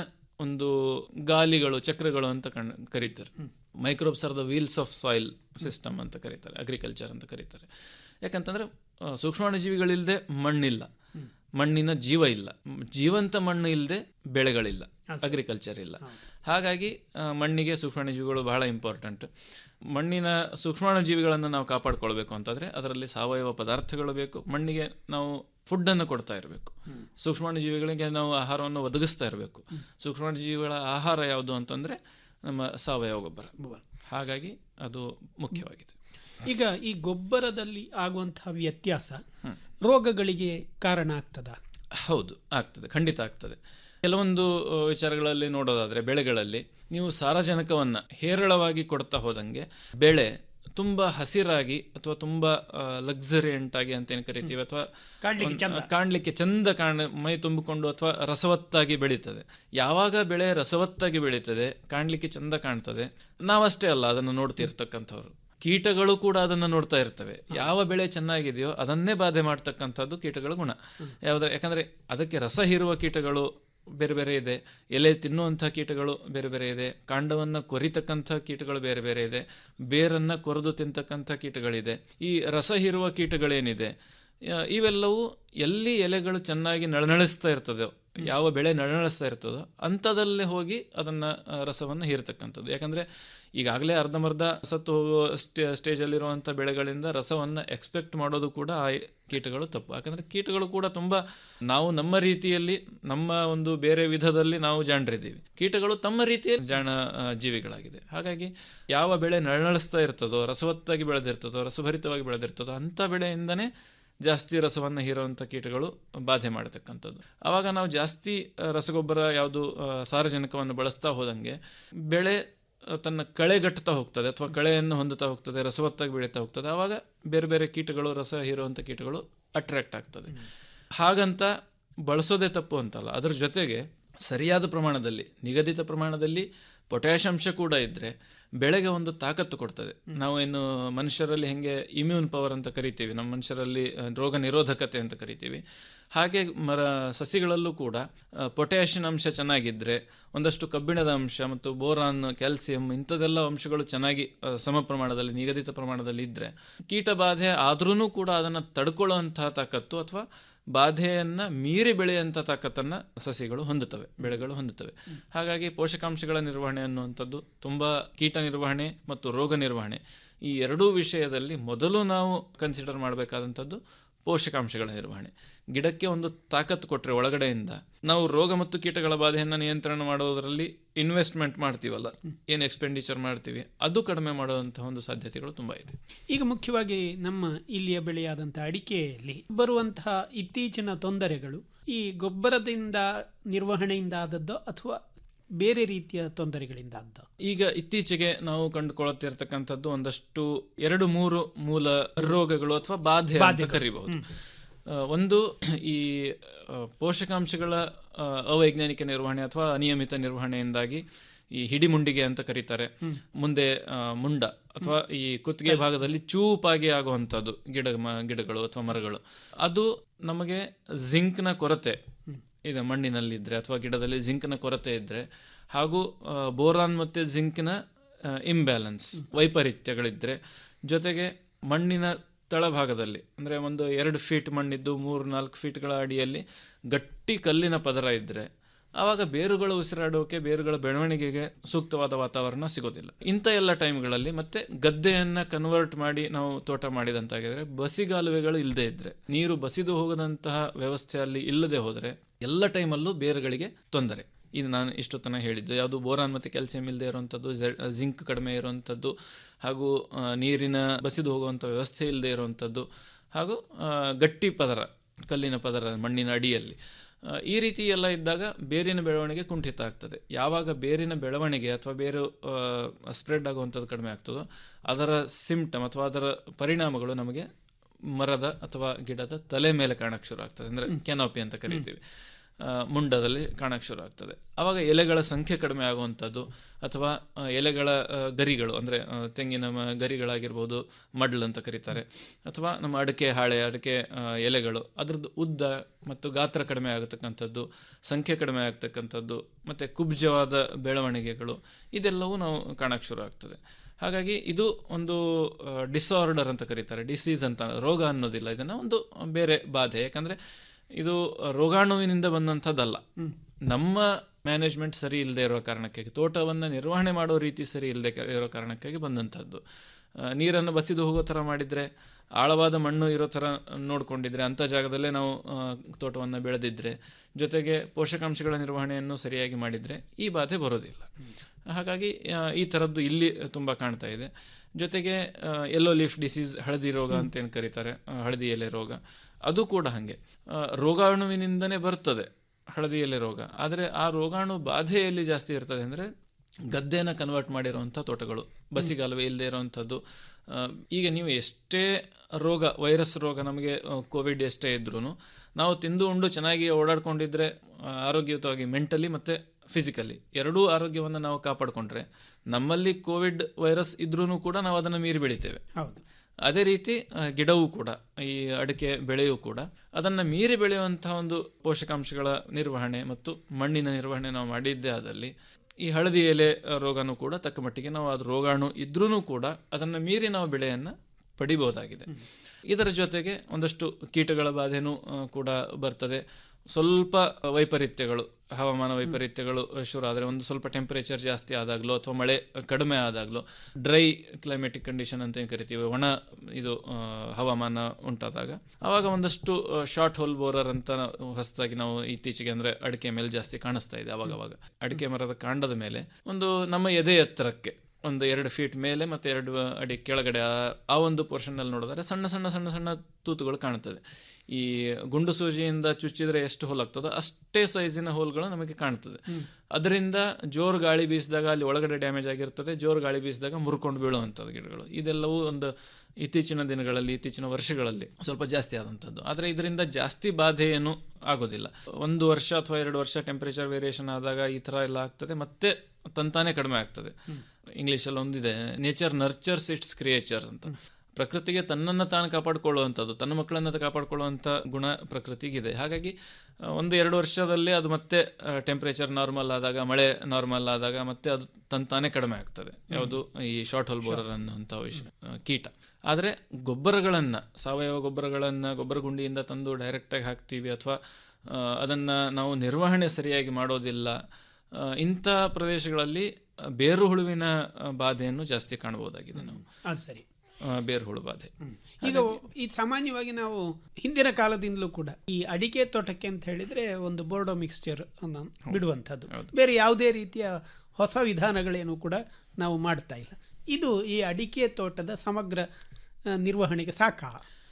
ಒಂದು ಗಾಲಿಗಳು ಚಕ್ರಗಳು ಅಂತ ಕಣ್- ಕರೀತಾರೆ microbes are the wheels of soil system ಅಂತ ಕರೀತಾರೆ ಅಗ್ರಿಕಲ್ಚರ್ ಅಂತ ಕರೀತಾರೆ ಯಾಕಂತಂದ್ರೆ ಆ, ಸೂಕ್ಷ್ಮಾಣುಜೀವಿಗಳಿಲ್ಲದೆ ಮಣ್ಣಿಲ್ಲ ಮಣ್ಣಿನ ಜೀವ ಇಲ್ಲ ಮ್, ಜೀವಂತ ಮಣ್ಣು ಇಲ್ಲದೆ ಬೆಳೆಗಳಿಲ್ಲ ಅಗ್ರಿಕಲ್ಚರ್ ಇಲ್ಲ ಹಾಗಾಗಿ ಆ, ಮಣ್ಣಿಗೆ ಸೂಕ್ಷ್ಮಾಣುಜೀವಿಗಳು ಬಹಳ ಇಂಪಾರ್ಟೆಂಟ್ ಮಣ್ಣಿನ ಸೂಕ್ಷ್ಮಾಣುಜೀವಿಗಳನ್ನು ನಾವು ಕಾಪಾಡ್ಕೊಳ್ಬೇಕು ಅಂತಂದ್ರೆ ಅದರಲ್ಲಿ ಸಾವಯವ ಪದಾರ್ಥಗಳು ಬೇಕು ಮಣ್ಣಿಗೆ ನಾವು ಫುಡ್ ಅನ್ನು ಕೊಡ್ತಾ ಇರಬೇಕು ಸೂಕ್ಷ್ಮಾಣುಜೀವಿಗಳಿಗೆ ನಾವು ಆಹಾರವನ್ನು ಒದಗಿಸ್ತಾ ಇರಬೇಕು ಸೂಕ್ಷ್ಮಾಣುಜೀವಿಗಳ ಆಹಾರ ಯಾವುದು ಅಂತಂದ್ರೆ ನಮ್ಮ ಸಾವಯವ ಗೊಬ್ಬರ ಹಾಗಾಗಿ ಅದು ಮುಖ್ಯವಾಗಿದೆ ಈಗ ಈ ಗೊಬ್ಬರದಲ್ಲಿ ಆಗುವಂತಹ ವ್ಯತ್ಯಾಸ ರೋಗಗಳಿಗೆ ಕಾರಣ ಆಗ್ತದ ಹೌದು ಆಗ್ತದೆ ಖಂಡಿತ ಆಗ್ತದೆ ಕೆಲವೊಂದು ಆ, ವಿಚಾರಗಳಲ್ಲಿ ನೋಡೋದಾದ್ರೆ ಬೆಳೆಗಳಲ್ಲಿ ನೀವು ಸಾರಜನಕವನ್ನ ಹೇರಳವಾಗಿ ಕೊಡ್ತಾ ಹೋದಂಗೆ ಬೆಳೆ ತುಂಬಾ ಹಸಿರಾಗಿ ಅಥವಾ ತುಂಬಾ ಲಕ್ಸರಿಯಂಟ್ ಆಗಿ ಅಂತ ಏನ್ ಕರಿತೀವಿ ಅಥವಾ ಕಾಣ್ಲಿಕ್ಕೆ ಒಂದ್- ಚಂದ. ಕಾಣ್ಲಿಕ್ಕೆ ಚಂದ ಕಾಣ ಮೈ ತುಂಬಿಕೊಂಡು ಅಥವಾ ರಸವತ್ತಾಗಿ ಬೆಳೀತದೆ ಯಾವಾಗ ಬೆಳೆ ರಸವತ್ತಾಗಿ ಬೆಳೀತದೆ ಕಾಣ್ಲಿಕ್ಕೆ ಚಂದ ಕಾಣ್ತದೆ ನಾವಷ್ಟೇ ಅಲ್ಲ ಅದನ್ನು ನೋಡ್ತಿರ್ತಕ್ಕಂಥವ್ರು ಕೀಟಗಳು ಕೂಡ ಅದನ್ನು ನೋಡ್ತಾ ಇರ್ತವೆ ಯಾವ ಬೆಳೆ ಚೆನ್ನಾಗಿದೆಯೋ ಅದನ್ನೇ ಬಾಧೆ ಮಾಡ್ತಕ್ಕಂಥದ್ದು ಕೀಟಗಳ ಗುಣ ಯಾವ್ದ್ರ ಯಾಕಂದ್ರೆ ಅದಕ್ಕೆ ರಸ ಹೀರುವ ಕೀಟಗಳು ಬೇರೆ ಬೇರೆ ಇದೆ ಎಲೆ ತಿನ್ನುವಂಥ ಕೀಟಗಳು ಬೇರೆ ಬೇರೆ ಇದೆ ಕಾಂಡವನ್ನ ಕೊರಿತಕ್ಕಂಥ ಕೀಟಗಳು ಬೇರೆ ಬೇರೆ ಇದೆ ಬೇರನ್ನ ಕೊರೆದು ತಿಂತಕ್ಕಂಥ ಕೀಟಗಳಿದೆ ಈ ರಸ ಹೀರುವ ಕೀಟಗಳೇನಿದೆ ಆ, ಇವೆಲ್ಲವೂ ಎಲ್ಲಿ ಎಲೆಗಳು ಚೆನ್ನಾಗಿ ನಳನಳಿಸ್ತಾ ಇರ್ತದೋ ಯಾವ ಬೆಳೆ ನಳನಳಿಸ್ತಾ ಇರ್ತದೋ ಅಂಥದಲ್ಲೇ ಹೋಗಿ ಅದನ್ನ ಆ, ರಸವನ್ನು ಹೀರ್ತಕ್ಕಂಥದ್ದು ಯಾಕಂದ್ರೆ ಈಗಾಗಲೇ ಅರ್ಧಮರ್ಧ ಸತ್ತು ಹೋಗುವ ಸ್ಟೇ ಸ್ಟೇಜಲ್ಲಿರುವಂಥ ಬೆಳೆಗಳಿಂದ ರಸವನ್ನು ಎಕ್ಸ್ಪೆಕ್ಟ್ ಮಾಡೋದು ಕೂಡ ಆ ಕೀಟಗಳು ತಪ್ಪು ಯಾಕಂದ್ರೆ ಕೀಟಗಳು ಕೂಡ ತುಂಬಾ ನಾವು ನಮ್ಮ ರೀತಿಯಲ್ಲಿ ನಮ್ಮ ಒಂದು ಬೇರೆ ವಿಧದಲ್ಲಿ ನಾವು ಜಾಣರಿದ್ದೀವಿ ಕೀಟಗಳು ತಮ್ಮ ರೀತಿಯಲ್ಲಿ ಜಾಣ ಆ, ಜೀವಿಗಳಾಗಿದೆ ಹಾಗಾಗಿ ಯಾವ ಬೆಳೆ ನಳನಳಿಸ್ತಾ ಇರ್ತದೋ ರಸವತ್ತಾಗಿ ಬೆಳೆದಿರ್ತದೋ ರಸಭರಿತವಾಗಿ ಬೆಳೆದಿರ್ತದೋ ಅಂಥ ಬೆಳೆಯಿಂದನೇ ಜಾಸ್ತಿ ರಸವನ್ನು ಹೀರುವಂಥ ಕೀಟಗಳು ಬಾಧೆ ಮಾಡತಕ್ಕಂಥದ್ದು ಆವಾಗ ನಾವು ಜಾಸ್ತಿ ಆ, ರಸಗೊಬ್ಬರ ಯಾವುದು ಆ, ಸಾರಜನಕವನ್ನು ಬಳಸ್ತಾ ಹೋದಂಗೆ ಬೆಳೆ ಆ, ತನ್ನ ಕಳೆಗಟ್ಟುತ್ತಾ ಹೋಗ್ತದೆ ಅಥವಾ ಕಳೆಯನ್ನು ಹೊಂದುತ್ತಾ ಹೋಗ್ತದೆ ರಸವತ್ತಾಗಿ ಬೆಳೀತಾ ಹೋಗ್ತದೆ ಆವಾಗ ಬೇರೆ ಬೇರೆ ಕೀಟಗಳು ರಸ ಹೀರುವಂಥ ಕೀಟಗಳು ಅಟ್ರಾಕ್ಟ್ ಆಗ್ತದೆ ಹಾಗಂತ ಬಳಸೋದೇ ತಪ್ಪು ಅಂತಲ್ಲ ಅದರ ಜೊತೆಗೆ ಸರಿಯಾದ ಪ್ರಮಾಣದಲ್ಲಿ ನಿಗದಿತ ಪ್ರಮಾಣದಲ್ಲಿ ಪೊಟ್ಯಾಶ್ ಅಂಶ ಕೂಡ ಇದ್ರೆ ಬೆಳೆಗೆ ಒಂದು ತಾಕತ್ತು ಕೊಡ್ತದೆ ನಾವು ಏನು ಮನುಷ್ಯರಲ್ಲಿ ಹೆಂಗೆ ಇಮ್ಯೂನ್ ಪವರ್ ಅಂತ ಕರಿತೀವಿ ನಮ್ಮ ಮನುಷ್ಯರಲ್ಲಿ ಆ, ರೋಗ ನಿರೋಧಕತೆ ಅಂತ ಕರಿತೀವಿ ಹಾಗೆ ಮರ ಸಸಿಗಳಲ್ಲೂ ಕೂಡ ಪೊಟ್ಯಾಷಿಯನ್ ಅಂಶ ಚೆನ್ನಾಗಿದ್ರೆ ಒಂದಷ್ಟು ಕಬ್ಬಿಣದ ಅಂಶ ಮತ್ತು ಬೋರಾನ್ ಕ್ಯಾಲ್ಸಿಯಂ ಇಂಥದೆಲ್ಲ ಅಂಶಗಳು ಚೆನ್ನಾಗಿ ಆ, ಸಮ ಪ್ರಮಾಣದಲ್ಲಿ ನಿಗದಿತ ಪ್ರಮಾಣದಲ್ಲಿ ಇದ್ರೆ ಕೀಟ ಬಾಧೆ ಆದ್ರೂ ಕೂಡ ಅದನ್ನು ತಡ್ಕೊಳ್ಳುವಂತಹ ತಾಕತ್ತು ಅಥವಾ ಬಾಧೆಯನ್ನ ಮೀರಿ ಬೆಳೆಯುವಂಥ ತಾಕತ್ತನ್ನ ಸಸಿಗಳು ಹೊಂದುತ್ತವೆ ಬೆಳೆಗಳು ಹೊಂದುತ್ತವೆ ಹಾಗಾಗಿ ಪೋಷಕಾಂಶಗಳ ನಿರ್ವಹಣೆ ಅನ್ನುವಂಥದ್ದು ತುಂಬಾ ಕೀಟ ನಿರ್ವಹಣೆ ಮತ್ತು ರೋಗ ನಿರ್ವಹಣೆ ಈ ಎರಡೂ ವಿಷಯದಲ್ಲಿ ಮೊದಲು ನಾವು ಕನ್ಸಿಡರ್ ಮಾಡಬೇಕಾದಂಥದ್ದು ಪೋಷಕಾಂಶಗಳ ನಿರ್ವಹಣೆ ಗಿಡಕ್ಕೆ ಒಂದು ತಾಕತ್ತು ಕೊಟ್ಟರೆ ಒಳಗಡೆಯಿಂದ ನಾವು ರೋಗ ಮತ್ತು ಕೀಟಗಳ ಬಾಧೆಯನ್ನು ನಿಯಂತ್ರಣ ಮಾಡೋದರಲ್ಲಿ ಇನ್ವೆಸ್ಟ್ಮೆಂಟ್ ಮಾಡ್ತೀವಲ್ಲ ಏನು ಎಕ್ಸ್ಪೆಂಡಿಚರ್ ಮಾಡ್ತೀವಿ ಅದು ಕಡಿಮೆ ಮಾಡುವಂತಹ ಒಂದು ಸಾಧ್ಯತೆಗಳು ತುಂಬಾ ಇದೆ ಈಗ ಮುಖ್ಯವಾಗಿ ನಮ್ಮ ಇಲ್ಲಿಯ ಬೆಳೆಯಾದಂಥ ಅಡಿಕೆಯಲ್ಲಿ ಬರುವಂತಹ ಇತ್ತೀಚಿನ ತೊಂದರೆಗಳು ಈ ಗೊಬ್ಬರದಿಂದ ನಿರ್ವಹಣೆಯಿಂದ ಆದದ್ದೋ ಅಥವಾ ಬೇರೆ ರೀತಿಯ ತೊಂದರೆಗಳಿಂದ ಆದ್ದೋ ಈಗ ಇತ್ತೀಚೆಗೆ ನಾವು ಕಂಡುಕೊಳ್ಳುತ್ತಿರ್ತಕ್ಕಂಥದ್ದು ಒಂದಷ್ಟು ಎರಡು ಮೂರು ಮೂಲ ರೋಗಗಳು ಅಥವಾ ಬಾಧೆ ಅಂತ ಬಾಧೆಗಳು. ಕರಿಬಹುದು ಆ, ಒಂದು ಈ ಆ, ಪೋಷಕಾಂಶಗಳ ಆ, ಅವೈಜ್ಞಾನಿಕ ನಿರ್ವಹಣೆ ಅಥವಾ ಅನಿಯಮಿತ ನಿರ್ವಹಣೆಯಿಂದಾಗಿ ಈ ಹಿಡಿಮುಂಡಿಗೆ ಅಂತ ಕರೀತಾರೆ ಮುಂದೆ ಆ, ಮುಂಡ ಅಥವಾ ಈ ಕುತ್ತಿಗೆ ಭಾಗದಲ್ಲಿ ಚೂಪಾಗಿ ಆಗುವಂಥದ್ದು ಗಿಡ ಮ- ಗಿಡಗಳು ಅಥವಾ ಮರಗಳು ಅದು ನಮಗೆ ಜಿಂಕ್ನ ಕೊರತೆ ಇದೆ ಮಣ್ಣಿನಲ್ಲಿದ್ದರೆ ಅಥವಾ ಗಿಡದಲ್ಲಿ ಜಿಂಕ್ನ ಕೊರತೆ ಇದ್ದರೆ ಹಾಗೂ ಆ, ಬೋರಾನ್ ಮತ್ತು ಜಿಂಕ್ನ ಇಂಬ್ಯಾಲೆನ್ಸ್ ವೈಪರೀತ್ಯಗಳಿದ್ದರೆ ಜೊತೆಗೆ ಮಣ್ಣಿನ ತಳಭಾಗದಲ್ಲಿ ಅಂದರೆ ಒಂದು ಎರಡು ಫೀಟ್ ಮಣ್ಣಿದ್ದು ಮೂರು ನಾಲ್ಕು ಫೀಟ್ಗಳ ಅಡಿಯಲ್ಲಿ ಗಟ್ಟಿ ಕಲ್ಲಿನ ಪದರ ಇದ್ದರೆ ಆವಾಗ ಬೇರುಗಳು ಉಸಿರಾಡೋಕೆ ಬೇರುಗಳ ಬೆಳವಣಿಗೆಗೆ ಸೂಕ್ತವಾದ ವಾತಾವರಣ ಸಿಗೋದಿಲ್ಲ ಇಂಥ ಎಲ್ಲ ಟೈಮ್ಗಳಲ್ಲಿ ಮತ್ತೆ ಗದ್ದೆಯನ್ನ ಕನ್ವರ್ಟ್ ಮಾಡಿ ನಾವು ತೋಟ ಮಾಡಿದಂತಾಗಿದ್ರೆ ಬಸಿಗಾಲುವೆಗಳು ಇಲ್ಲದೆ ಇದ್ರೆ ನೀರು ಬಸಿದು ಹೋಗದಂತಹ ವ್ಯವಸ್ಥೆ ಅಲ್ಲಿ ಇಲ್ಲದೆ ಹೋದರೆ ಎಲ್ಲ ಟೈಮಲ್ಲೂ ಬೇರುಗಳಿಗೆ ತೊಂದರೆ ಇದು ನಾನು ಇಷ್ಟು ತನಕ ಹೇಳಿದ್ದು ಯಾವುದು ಬೋರಾನ್ ಮತ್ತು ಕ್ಯಾಲ್ಸಿಯಂ ಇಲ್ಲದೆ ಇರುವಂಥದ್ದು ಜಿಂಕ್ ಕಡಿಮೆ ಇರುವಂಥದ್ದು ಹಾಗೂ ಆ, ನೀರಿನ ಬಸಿದು ಹೋಗುವಂಥ ವ್ಯವಸ್ಥೆ ಇಲ್ಲದೆ ಇರುವಂಥದ್ದು ಹಾಗೂ ಆ, ಗಟ್ಟಿ ಪದರ ಕಲ್ಲಿನ ಪದರ ಮಣ್ಣಿನ ಅಡಿಯಲ್ಲಿ ಆ, ಈ ರೀತಿ ಎಲ್ಲ ಇದ್ದಾಗ ಬೇರಿನ ಬೆಳವಣಿಗೆ ಕುಂಠಿತ ಆಗ್ತದೆ ಯಾವಾಗ ಬೇರಿನ ಬೆಳವಣಿಗೆ ಅಥವಾ ಬೇರು ಸ್ಪ್ರೆಡ್ ಆಗುವಂಥದ್ದು ಕಡಿಮೆ ಆಗ್ತದೋ ಅದರ ಸಿಂಪ್ಟಮ್ ಅಥವಾ ಅದರ ಪರಿಣಾಮಗಳು ನಮಗೆ ಮರದ ಅಥವಾ ಗಿಡದ ತಲೆ ಮೇಲೆ ಕಾಣಕ್ಕೆ ಶುರು ಆಗ್ತದೆ ಅಂದರೆ ಕೆನೋಪಿ ಅಂತ ಕರಿತೀವಿ ಆ, ಮುಂಡದಲ್ಲಿ ಕಾಣಕ್ಕೆ ಶುರು ಆಗ್ತದೆ ಆವಾಗ ಎಲೆಗಳ ಸಂಖ್ಯೆ ಕಡಿಮೆ ಆಗುವಂಥದ್ದು ಅಥವಾ ಆ, ಎಲೆಗಳ ಆ, ಗರಿಗಳು ಅಂದರೆ ತೆಂಗಿನ ಮ- ಗರಿಗಳಾಗಿರ್ಬೋದು ಮಡ್ಲ್ ಅಂತ ಕರೀತಾರೆ ಅಥವಾ ನಮ್ಮ ಅಡಿಕೆ ಹಾಳೆ ಅಡಿಕೆ ಆ, ಎಲೆಗಳು ಅದ್ರದ್ದು ಉದ್ದ ಮತ್ತು ಗಾತ್ರ ಕಡಿಮೆ ಆಗತಕ್ಕಂಥದ್ದು ಸಂಖ್ಯೆ ಕಡಿಮೆ ಆಗ್ತಕ್ಕಂಥದ್ದು ಮತ್ತು ಕುಬ್ಜವಾದ ಬೆಳವಣಿಗೆಗಳು ಇದೆಲ್ಲವೂ ನಾವು ಕಾಣಕ್ಕೆ ಶುರು ಆಗ್ತದೆ ಹಾಗಾಗಿ ಇದು ಒಂದು ಡಿಸಾರ್ಡರ್ ಅಂತ ಕರೀತಾರೆ ಡಿಸೀಸ್ ಅಂತ ರೋಗ ಅನ್ನೋದಿಲ್ಲ ಇದನ್ನು ಒಂದು ಬೇರೆ ಬಾಧೆ ಯಾಕಂದರೆ ಇದು ರೋಗಾಣುವಿನಿಂದ ಬಂದಂಥದ್ದಲ್ಲ ನಮ್ಮ ಮ್ಯಾನೇಜ್ಮೆಂಟ್ ಸರಿ ಇಲ್ಲದೆ ಇರೋ ಕಾರಣಕ್ಕಾಗಿ ತೋಟವನ್ನು ನಿರ್ವಹಣೆ ಮಾಡೋ ರೀತಿ ಸರಿ ಇಲ್ಲದೆ ಇರೋ ಕಾರಣಕ್ಕಾಗಿ ಬಂದಂಥದ್ದು ಆ, ನೀರನ್ನು ಬಸಿದು ಹೋಗೋ ಥರ ಮಾಡಿದರೆ ಆಳವಾದ ಮಣ್ಣು ಇರೋ ಥರ ನೋಡಿಕೊಂಡಿದ್ರೆ ಅಂಥ ಜಾಗದಲ್ಲೇ ನಾವು ತೋಟವನ್ನು ಬೆಳೆದಿದ್ದರೆ ಜೊತೆಗೆ ಪೋಷಕಾಂಶಗಳ ನಿರ್ವಹಣೆಯನ್ನು ಸರಿಯಾಗಿ ಮಾಡಿದರೆ ಈ ಬಾಧೆ ಬರೋದಿಲ್ಲ ಹಾಗಾಗಿ ಆ, ಈ ಥರದ್ದು ಇಲ್ಲಿ ತುಂಬ ಕಾಣ್ತಾ ಇದೆ ಜೊತೆಗೆ ಎಲ್ಲೋ ಲೀಫ್ ಡಿಸೀಸ್ ಹಳದಿ ರೋಗ ಅಂತ ಏನು ಕರೀತಾರೆ ಆ, ಹಳದಿ ಎಲೆ ರೋಗ ಅದು ಕೂಡ ಹಾಗೆ ಆ, ರೋಗಾಣುವಿನಿಂದನೇ ಬರ್ತದೆ ಹಳದಿ ಎಲೆ ರೋಗ ಆದರೆ ಆ ರೋಗಾಣು ಬಾಧೆ ಎಲ್ಲಿ ಜಾಸ್ತಿ ಇರ್ತದೆ ಅಂದರೆ ಗದ್ದೆನ ಕನ್ವರ್ಟ್ ಮಾಡಿರುವಂಥ ತೋಟಗಳು ಬಸಿಗಾಲುವೆ ಇಲ್ಲದೆ ಇರುವಂಥದ್ದು ಆ, ಈಗ ನೀವು ಎಷ್ಟೇ ರೋಗ ವೈರಸ್ ರೋಗ ನಮಗೆ ಕೋವಿಡ್ ಎಷ್ಟೇ ಇದ್ರೂ ನಾವು ತಿಂದು ಉಂಡು ಚೆನ್ನಾಗಿ ಓಡಾಡ್ಕೊಂಡಿದ್ರೆ ಆ, ಆರೋಗ್ಯಯುತವಾಗಿ ಮೆಂಟಲಿ ಮತ್ತು ಫಿಸಿಕಲಿ ಎರಡೂ ಆರೋಗ್ಯವನ್ನು ನಾವು ಕಾಪಾಡಿಕೊಂಡ್ರೆ ನಮ್ಮಲ್ಲಿ ಕೋವಿಡ್ ವೈರಸ್ ಇದ್ರೂ ಕೂಡ ನಾವು ಅದನ್ನು ಮೀರಿ ಬೆಳಿತೇವೆ ಹೌದು ಅದೇ ರೀತಿ ಆ, ಗಿಡವೂ ಕೂಡ ಈ ಅಡಿಕೆ ಬೆಳೆಯೂ ಕೂಡ ಅದನ್ನು ಮೀರಿ ಬೆಳೆಯುವಂತಹ ಒಂದು ಪೋಷಕಾಂಶಗಳ ನಿರ್ವಹಣೆ ಮತ್ತು ಮಣ್ಣಿನ ನಿರ್ವಹಣೆ ನಾವು ಮಾಡಿದ್ದೇ ಆದಲ್ಲಿ ಈ ಹಳದಿ ಎಲೆ ರೋಗನೂ ಕೂಡ ತಕ್ಕ ಮಟ್ಟಿಗೆ ನಾವು ಅದು ರೋಗಾಣು ಇದ್ರೂ ಕೂಡ ಅದನ್ನು ಮೀರಿ ನಾವು ಬೆಳೆಯನ್ನು ಪಡಿಬಹುದಾಗಿದೆ ಇದರ ಜೊತೆಗೆ ಒಂದಷ್ಟು ಕೀಟಗಳ ಬಾಧೆನೂ ಆ, ಕೂಡ ಬರ್ತದೆ ಸ್ವಲ್ಪ ವೈಪರೀತ್ಯಗಳು ಹವಾಮಾನ ವೈಪರೀತ್ಯಗಳು ಶುರು ಆದರೆ ಒಂದು ಸ್ವಲ್ಪ ಟೆಂಪರೇಚರ್ ಜಾಸ್ತಿ ಆದಾಗಲೋ ಅಥವಾ ಮಳೆ ಕಡಿಮೆ ಆದಾಗಲೋ ಡ್ರೈ ಕ್ಲೈಮೆಟಿಕ್ ಕಂಡೀಷನ್ ಅಂತ ಏನು ಕರಿತೀವಿ ಒಣ ಇದು ಆ, ಹವಾಮಾನ ಉಂಟಾದಾಗ ಆವಾಗ ಒಂದಷ್ಟು ಶಾರ್ಟ್ ಹೋಲ್ ಬೋರರ್ ಅಂತ ಹೊಸದಾಗಿ ನಾವು ಇತ್ತೀಚೆಗೆ ಅಂದರೆ ಅಡಿಕೆ ಮೇಲೆ ಜಾಸ್ತಿ ಕಾಣಿಸ್ತಾ ಇದೆ ಅವಾಗವಾಗ ಅಡಿಕೆ ಮರದ ಕಾಂಡದ ಮೇಲೆ ಒಂದು ನಮ್ಮ ಎದೆ ಎತ್ತರಕ್ಕೆ ಒಂದು ಎರಡು ಫೀಟ್ ಮೇಲೆ ಮತ್ತು ಎರಡು ಅಡಿ ಕೆಳಗಡೆ ಆ- ಆ ಒಂದು ಪೋರ್ಷನ್ನಲ್ಲಿ ನೋಡಿದರೆ ಸಣ್ಣ ಸಣ್ಣ ಸಣ್ಣ ಸಣ್ಣ ತೂತುಗಳು ಕಾಣುತ್ತದೆ ಈ ಗುಂಡು ಸೂಜಿಯಿಂದ ಚುಚ್ಚಿದ್ರೆ ಎಷ್ಟು ಹೋಲ್ ಆಗ್ತದೋ ಅಷ್ಟೇ ಸೈಜಿನ ಹೋಲ್ಗಳು ನಮಗೆ ಕಾಣ್ತದೆ ಅದರಿಂದ ಜೋರು ಗಾಳಿ ಬೀಸಿದಾಗ ಅಲ್ಲಿ ಒಳಗಡೆ ಡ್ಯಾಮೇಜ್ ಆಗಿರ್ತದೆ ಜೋರು ಗಾಳಿ ಬೀಸಿದಾಗ ಮುರ್ಕೊಂಡು ಬೀಳುವಂಥದ್ದು ಗಿಡಗಳು ಇದೆಲ್ಲವೂ ಒಂದು ಇತ್ತೀಚಿನ ದಿನಗಳಲ್ಲಿ ಇತ್ತೀಚಿನ ವರ್ಷಗಳಲ್ಲಿ ಸ್ವಲ್ಪ ಜಾಸ್ತಿ ಆದಂಥದ್ದು ಆದರೆ ಇದರಿಂದ ಜಾಸ್ತಿ ಬಾಧೆ ಏನು ಆಗೋದಿಲ್ಲ ಒಂದು ವರ್ಷ ಅಥವಾ ಎರಡು ವರ್ಷ ಟೆಂಪರೇಚರ್ ವೇರಿಯೇಷನ್ ಆದಾಗ ಈ ಥರ ಎಲ್ಲ ಆಗ್ತದೆ ಮತ್ತೆ ತಂತಾನೆ ಕಡಿಮೆ ಆಗ್ತದೆ ಇಂಗ್ಲೀಷಲ್ಲಿ ಒಂದಿದೆ ನೇಚರ್ ನರ್ಚರ್ಸ್ ಇಟ್ಸ್ ಕ್ರಿಯೇಚರ್ಸ್ ಅಂತ ಪ್ರಕೃತಿಗೆ ತನ್ನನ್ನು ತಾನು ಕಾಪಾಡಿಕೊಳ್ಳುವಂಥದ್ದು ತನ್ನ ಮಕ್ಕಳನ್ನು ಕಾಪಾಡಿಕೊಳ್ಳುವಂಥ ಗುಣ ಪ್ರಕೃತಿಗಿದೆ ಹಾಗಾಗಿ ಆ, ಒಂದು ಎರಡು ವರ್ಷದಲ್ಲಿ ಅದು ಮತ್ತೆ ಟೆಂಪರೇಚರ್ ನಾರ್ಮಲ್ ಆದಾಗ ಮಳೆ ನಾರ್ಮಲ್ ಆದಾಗ ಮತ್ತೆ ಅದು ತಂತಾನೆ ಕಡಿಮೆ ಆಗ್ತದೆ ಯಾವುದು ಈ ಶಾರ್ಟ್ ಹೋಲ್ ಬೋರರ್ ಅನ್ನುವಂಥ ವಿಷಯ ಆ, ಕೀಟ ಆದರೆ ಗೊಬ್ಬರಗಳನ್ನು ಸಾವಯವ ಗೊಬ್ಬರಗಳನ್ನು ಗೊಬ್ಬರ ಗುಂಡಿಯಿಂದ ತಂದು ಡೈರೆಕ್ಟಾಗಿ ಹಾಕ್ತೀವಿ ಅಥವಾ ಅದನ್ನು ನಾವು ನಿರ್ವಹಣೆ ಸರಿಯಾಗಿ ಮಾಡೋದಿಲ್ಲ ಆ, ಇಂಥ ಪ್ರದೇಶಗಳಲ್ಲಿ ಆ, ಬೇರು ಹುಳುವಿನ ಆ, ಬಾಧೆಯನ್ನು ಜಾಸ್ತಿ ಕಾಣಬಹುದಾಗಿದೆ ನಾವು ಅದು ಸರಿ ಆ, ಬೇರು ಹುಳು ಬಾಧೆ ಈಗ ಈ ಸಾಮಾನ್ಯವಾಗಿ ನಾವು ಹಿಂದಿನ ಕಾಲದಿಂದಲೂ ಕೂಡ ಈ ಅಡಿಕೆ ತೋಟಕ್ಕೆ ಅಂತ ಹೇಳಿದ್ರೆ ಒಂದು ಬೋರ್ಡೋ ಮಿಕ್ಸ್ಚರ್ ಅನ್ನು ಬಿಡುವಂಥದ್ದು ಬೇರೆ ಯಾವುದೇ ರೀತಿಯ ಹೊಸ ವಿಧಾನಗಳೇನು ಕೂಡ ನಾವು ಮಾಡ್ತಾ ಇಲ್ಲ ಇದು ಈ ಅಡಿಕೆ ತೋಟದ ಸಮಗ್ರ ಆ, ನಿರ್ವಹಣೆಗೆ ಸಾಕಾ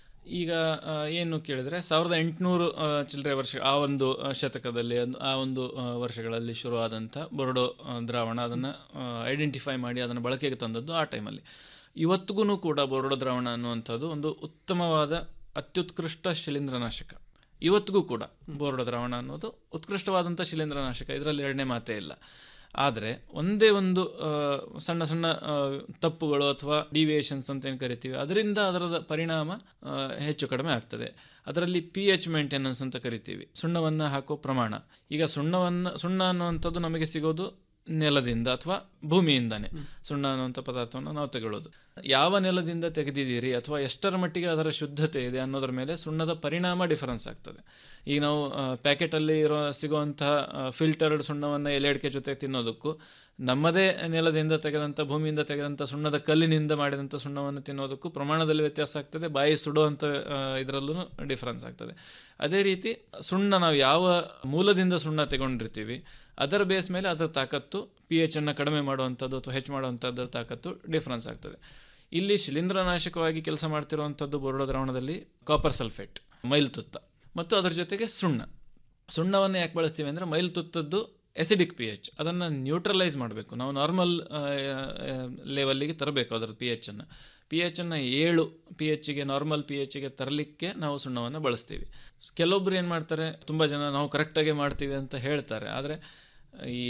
ಈಗ ಆ, ಏನು ಕೇಳಿದ್ರೆ ಸಾವಿರದ ಎಂಟುನೂರು ಚಿಲ್ಲರೆ ವರ್ಷ ಆ ಒಂದು ಆ, ಶತಕದಲ್ಲಿ ಅದ್- ಆ ಒಂದು ಆ, ವರ್ಷಗಳಲ್ಲಿ ಶುರುವಾದಂಥ ಬೊರ್ಡೋ ಆ, ದ್ರಾವಣ ಅದನ್ನು ಐಡೆಂಟಿಫೈ ಮಾಡಿ ಅದನ್ನು ಬಳಕೆಗೆ ತಂದದ್ದು ಆ ಟೈಮಲ್ಲಿ ಇವತ್ತಿಗೂ ಕೂಡ ಬೊರ್ಡೋ ದ್ರಾವಣ ಅನ್ನುವಂಥದ್ದು ಒಂದು ಉತ್ತಮವಾದ ಅತ್ಯುತ್ಕೃಷ್ಟ ಶಿಲೀಂಧ್ರನಾಶಕ ಇವತ್ತಿಗೂ ಕೂಡ ಬೋರ್ಡೋ ದ್ರಾವಣ ಅನ್ನೋದು ಉತ್ಕೃಷ್ಟವಾದಂಥ ಶಿಲೀಂಧ್ರನಾಶಕ ಇದರಲ್ಲಿ ಎರಡನೇ ಮಾತೇ ಇಲ್ಲ ಆದರೆ ಒಂದೇ ಒಂದು ಆ, ಸಣ್ಣ ಸಣ್ಣ ಆ, ತಪ್ಪುಗಳು ಅಥವಾ ಡಿವಿಯೇಷನ್ಸ್ ಅಂತ ಏನು ಕರಿತೀವಿ ಅದರಿಂದ ಅದರದ ಪರಿಣಾಮ ಆ, ಹೆಚ್ಚು ಕಡಿಮೆ ಆಗ್ತದೆ ಅದರಲ್ಲಿ ಪಿ ಎಚ್ ಮೇಂಟೆನೆನ್ಸ್ ಅಂತ ಕರಿತೀವಿ ಸುಣ್ಣವನ್ನು ಹಾಕೋ ಪ್ರಮಾಣ ಈಗ ಸುಣ್ಣವನ್ನು ಸುಣ್ಣ ಅನ್ನುವಂಥದ್ದು ನಮಗೆ ಸಿಗೋದು ನೆಲದಿಂದ ಅಥವಾ ಭೂಮಿಯಿಂದಾನೆ ಸುಣ್ಣ ಅನ್ನುವಂಥ ಪದಾರ್ಥವನ್ನು ನಾವು ತಗೊಳ್ಳೋದು ಯಾವ ನೆಲದಿಂದ ತೆಗೆದಿದ್ದೀರಿ ಅಥವಾ ಎಷ್ಟರ ಮಟ್ಟಿಗೆ ಅದರ ಶುದ್ಧತೆ ಇದೆ ಅನ್ನೋದ್ರ ಮೇಲೆ ಸುಣ್ಣದ ಪರಿಣಾಮ ಡಿಫರೆನ್ಸ್ ಆಗ್ತದೆ ಈಗ ನಾವು ಪ್ಯಾಕೆಟಲ್ಲಿ ಇರೋ ಸಿಗುವಂತಹ ಫಿಲ್ಟರ್ಡ್ ಸುಣ್ಣವನ್ನು ಎಲೆ ಅಡಿಕೆ ಜೊತೆ ತಿನ್ನೋದಕ್ಕೂ ನಮ್ಮದೇ ನೆಲದಿಂದ ತೆಗೆದಂಥ ಭೂಮಿಯಿಂದ ತೆಗೆದಂಥ ಸುಣ್ಣದ ಕಲ್ಲಿನಿಂದ ಮಾಡಿದಂಥ ಸುಣ್ಣವನ್ನು ತಿನ್ನೋದಕ್ಕೂ ಪ್ರಮಾಣದಲ್ಲಿ ವ್ಯತ್ಯಾಸ ಆಗ್ತದೆ ಬಾಯಿ ಸುಡುವಂಥ ಇದರಲ್ಲೂ ಡಿಫರೆನ್ಸ್ ಆಗ್ತದೆ ಅದೇ ರೀತಿ ಸುಣ್ಣ ನಾವು ಯಾವ ಮೂಲದಿಂದ ಸುಣ್ಣ ತಗೊಂಡಿರ್ತೀವಿ ಅದರ ಬೇಸ್ ಮೇಲೆ ಅದರ ತಾಕತ್ತು ಪಿ ಎಚ್ ಅನ್ನು ಕಡಿಮೆ ಮಾಡುವಂಥದ್ದು ಅಥವಾ ಹೆಚ್ಚು ಮಾಡುವಂಥದ್ದರ ತಾಕತ್ತು ಡಿಫರೆನ್ಸ್ ಆಗ್ತದೆ ಇಲ್ಲಿ ಶಿಲೀಂಧ್ರನಾಶಕವಾಗಿ ಕೆಲಸ ಮಾಡ್ತಿರುವಂಥದ್ದು ಬೊರಡೋ ದ್ರಾವಣದಲ್ಲಿ ಕಾಪರ್ ಸಲ್ಫೇಟ್ ಮೈಲ್ತುತ್ತ ಮತ್ತು ಅದರ ಜೊತೆಗೆ ಸುಣ್ಣ ಸುಣ್ಣವನ್ನು ಯಾಕೆ ಬಳಸ್ತೀವಿ ಅಂದರೆ ಮೈಲ್ತುತ್ತದ್ದು ಎಸಿಡಿಕ್ ಪಿ ಎಚ್ ಅದನ್ನು ನ್ಯೂಟ್ರಲೈಸ್ ಮಾಡಬೇಕು ನಾವು ನಾರ್ಮಲ್ ಲೆವೆಲ್ಲಿಗೆ ತರಬೇಕು ಅದರ ಪಿ ಎಚ್ ಅನ್ನು ಪಿ ಎಚ್ ಅನ್ನು ಏಳು ಪಿ ಎಚ್ಗೆ ನಾರ್ಮಲ್ ಪಿ ಎಚ್ಗೆ ತರಲಿಕ್ಕೆ ನಾವು ಸುಣ್ಣವನ್ನು ಬಳಸ್ತೀವಿ ಕೆಲವೊಬ್ರು ಏನು ಮಾಡ್ತಾರೆ ತುಂಬ ಜನ ನಾವು ಕರೆಕ್ಟಾಗಿ ಮಾಡ್ತೀವಿ ಅಂತ ಹೇಳ್ತಾರೆ ಆದರೆ ಈ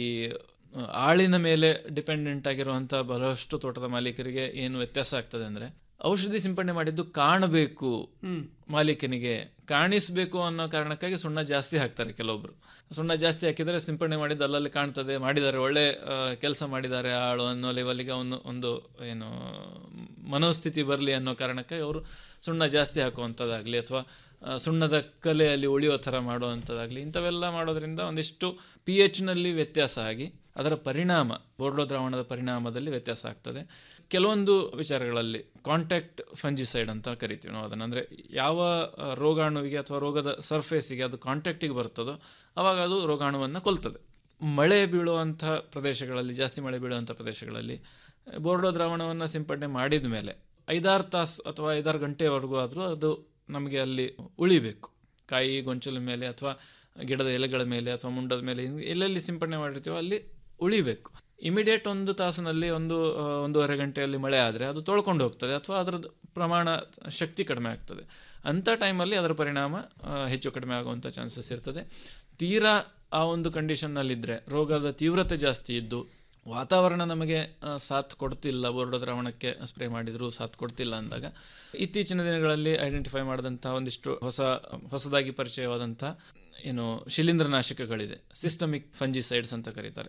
ಆಳಿನ ಮೇಲೆ ಡಿಪೆಂಡೆಂಟ್ ಆಗಿರುವಂಥ ಬಹಳಷ್ಟು ತೋಟದ ಮಾಲೀಕರಿಗೆ ಏನು ವ್ಯತ್ಯಾಸ ಆಗ್ತದೆ ಅಂದರೆ ಔಷಧಿ ಸಿಂಪಡಣೆ ಮಾಡಿದ್ದು ಕಾಣಬೇಕು ಮಾಲೀಕನಿಗೆ ಕಾಣಿಸಬೇಕು ಅನ್ನೋ ಕಾರಣಕ್ಕಾಗಿ ಸುಣ್ಣ ಜಾಸ್ತಿ ಹಾಕ್ತಾರೆ ಕೆಲವೊಬ್ರು ಸುಣ್ಣ ಜಾಸ್ತಿ ಹಾಕಿದರೆ ಸಿಂಪಡಣೆ ಮಾಡಿದ್ದು ಅಲ್ಲಲ್ಲಿ ಕಾಣ್ತದೆ ಮಾಡಿದ್ದಾರೆ ಒಳ್ಳೆ ಕೆಲಸ ಮಾಡಿದ್ದಾರೆ ಆಳು ಅನ್ನೋ ಲೆವೆಲ್ಗೆ ಅವನು ಒಂದು ಏನು ಮನೋಸ್ಥಿತಿ ಬರಲಿ ಅನ್ನೋ ಕಾರಣಕ್ಕಾಗಿ ಅವರು ಸುಣ್ಣ ಜಾಸ್ತಿ ಹಾಕುವಂಥದ್ದಾಗಲಿ ಅಥವಾ ಸುಣ್ಣದ ಕಲೆಯಲ್ಲಿ ಉಳಿಯೋ ಥರ ಮಾಡುವಂಥದ್ದಾಗಲಿ ಇಂಥವೆಲ್ಲ ಮಾಡೋದ್ರಿಂದ ಒಂದಿಷ್ಟು ಪಿ ಎಚ್ನಲ್ಲಿ ವ್ಯತ್ಯಾಸ ಆಗಿ ಅದರ ಪರಿಣಾಮ ಬೋರ್ಡೋ ದ್ರಾವಣದ ಪರಿಣಾಮದಲ್ಲಿ ವ್ಯತ್ಯಾಸ ಆಗ್ತದೆ ಕೆಲವೊಂದು ವಿಚಾರಗಳಲ್ಲಿ ಕಾಂಟ್ಯಾಕ್ಟ್ ಫಂಜಿಸೈಡ್ ಅಂತ ಕರಿತೀವಿ ನಾವು ಅದನ್ನು ಅಂದರೆ ಯಾವ ರೋಗಾಣುವಿಗೆ ಅಥವಾ ರೋಗದ ಸರ್ಫೇಸಿಗೆ ಅದು ಕಾಂಟ್ಯಾಕ್ಟಿಗೆ ಬರ್ತದೋ ಆವಾಗ ಅದು ರೋಗಾಣುವನ್ನು ಕೊಲ್ತದೆ ಮಳೆ ಬೀಳುವಂಥ ಪ್ರದೇಶಗಳಲ್ಲಿ ಜಾಸ್ತಿ ಮಳೆ ಬೀಳುವಂಥ ಪ್ರದೇಶಗಳಲ್ಲಿ ಬೋರ್ಡೋ ದ್ರಾವಣವನ್ನು ಸಿಂಪಡಣೆ ಮಾಡಿದ ಮೇಲೆ ಐದಾರು ತಾಸು ಅಥವಾ ಐದಾರು ಗಂಟೆವರೆಗೂ ಆದರೂ ಅದು ನಮಗೆ ಅಲ್ಲಿ ಉಳಿಬೇಕು ಕಾಯಿ ಗೊಂಚಲ ಮೇಲೆ ಅಥವಾ ಗಿಡದ ಎಲೆಗಳ ಮೇಲೆ ಅಥವಾ ಮುಂಡದ ಮೇಲೆ ಎಲ್ಲೆಲ್ಲಿ ಸಿಂಪಡಣೆ ಮಾಡಿರ್ತೀವೋ ಅಲ್ಲಿ ಉಳಿಬೇಕು ಇಮಿಡಿಯೇಟ್ ಒಂದು ತಾಸಿನಲ್ಲಿ ಒಂದು ಒಂದೂವರೆ ಗಂಟೆಯಲ್ಲಿ ಮಳೆ ಆದರೆ ಅದು ತೊಳ್ಕೊಂಡು ಹೋಗ್ತದೆ ಅಥವಾ ಅದರದ್ದು ಪ್ರಮಾಣ ಶಕ್ತಿ ಕಡಿಮೆ ಆಗ್ತದೆ ಅಂಥ ಟೈಮಲ್ಲಿ ಅದರ ಪರಿಣಾಮ ಹೆಚ್ಚು ಕಡಿಮೆ ಆಗುವಂಥ ಚಾನ್ಸಸ್ ಇರ್ತದೆ ತೀರಾ ಆ ಒಂದು ಕಂಡೀಷನ್ನಲ್ಲಿದ್ದರೆ ರೋಗದ ತೀವ್ರತೆ ಜಾಸ್ತಿ ಇದ್ದು ವಾತಾವರಣ ನಮಗೆ ಸಾಥ್ ಕೊಡ್ತಿಲ್ಲ ಬೋರ್ಡೋ ದ್ರಾವಣಕ್ಕೆ ಸ್ಪ್ರೇ ಮಾಡಿದ್ರು ಸಾಥ್ ಕೊಡ್ತಿಲ್ಲ ಅಂದಾಗ ಇತ್ತೀಚಿನ ದಿನಗಳಲ್ಲಿ ಐಡೆಂಟಿಫೈ ಮಾಡಿದಂಥ ಒಂದಿಷ್ಟು ಹೊಸ ಹೊಸದಾಗಿ ಪರಿಚಯವಾದಂಥ ಏನು ಶಿಲೀಂಧ್ರನಾಶಕಗಳಿದೆ ಸಿಸ್ಟಮಿಕ್ ಫಂಜಿಸೈಡ್ಸ್ ಅಂತ ಕರೀತಾರೆ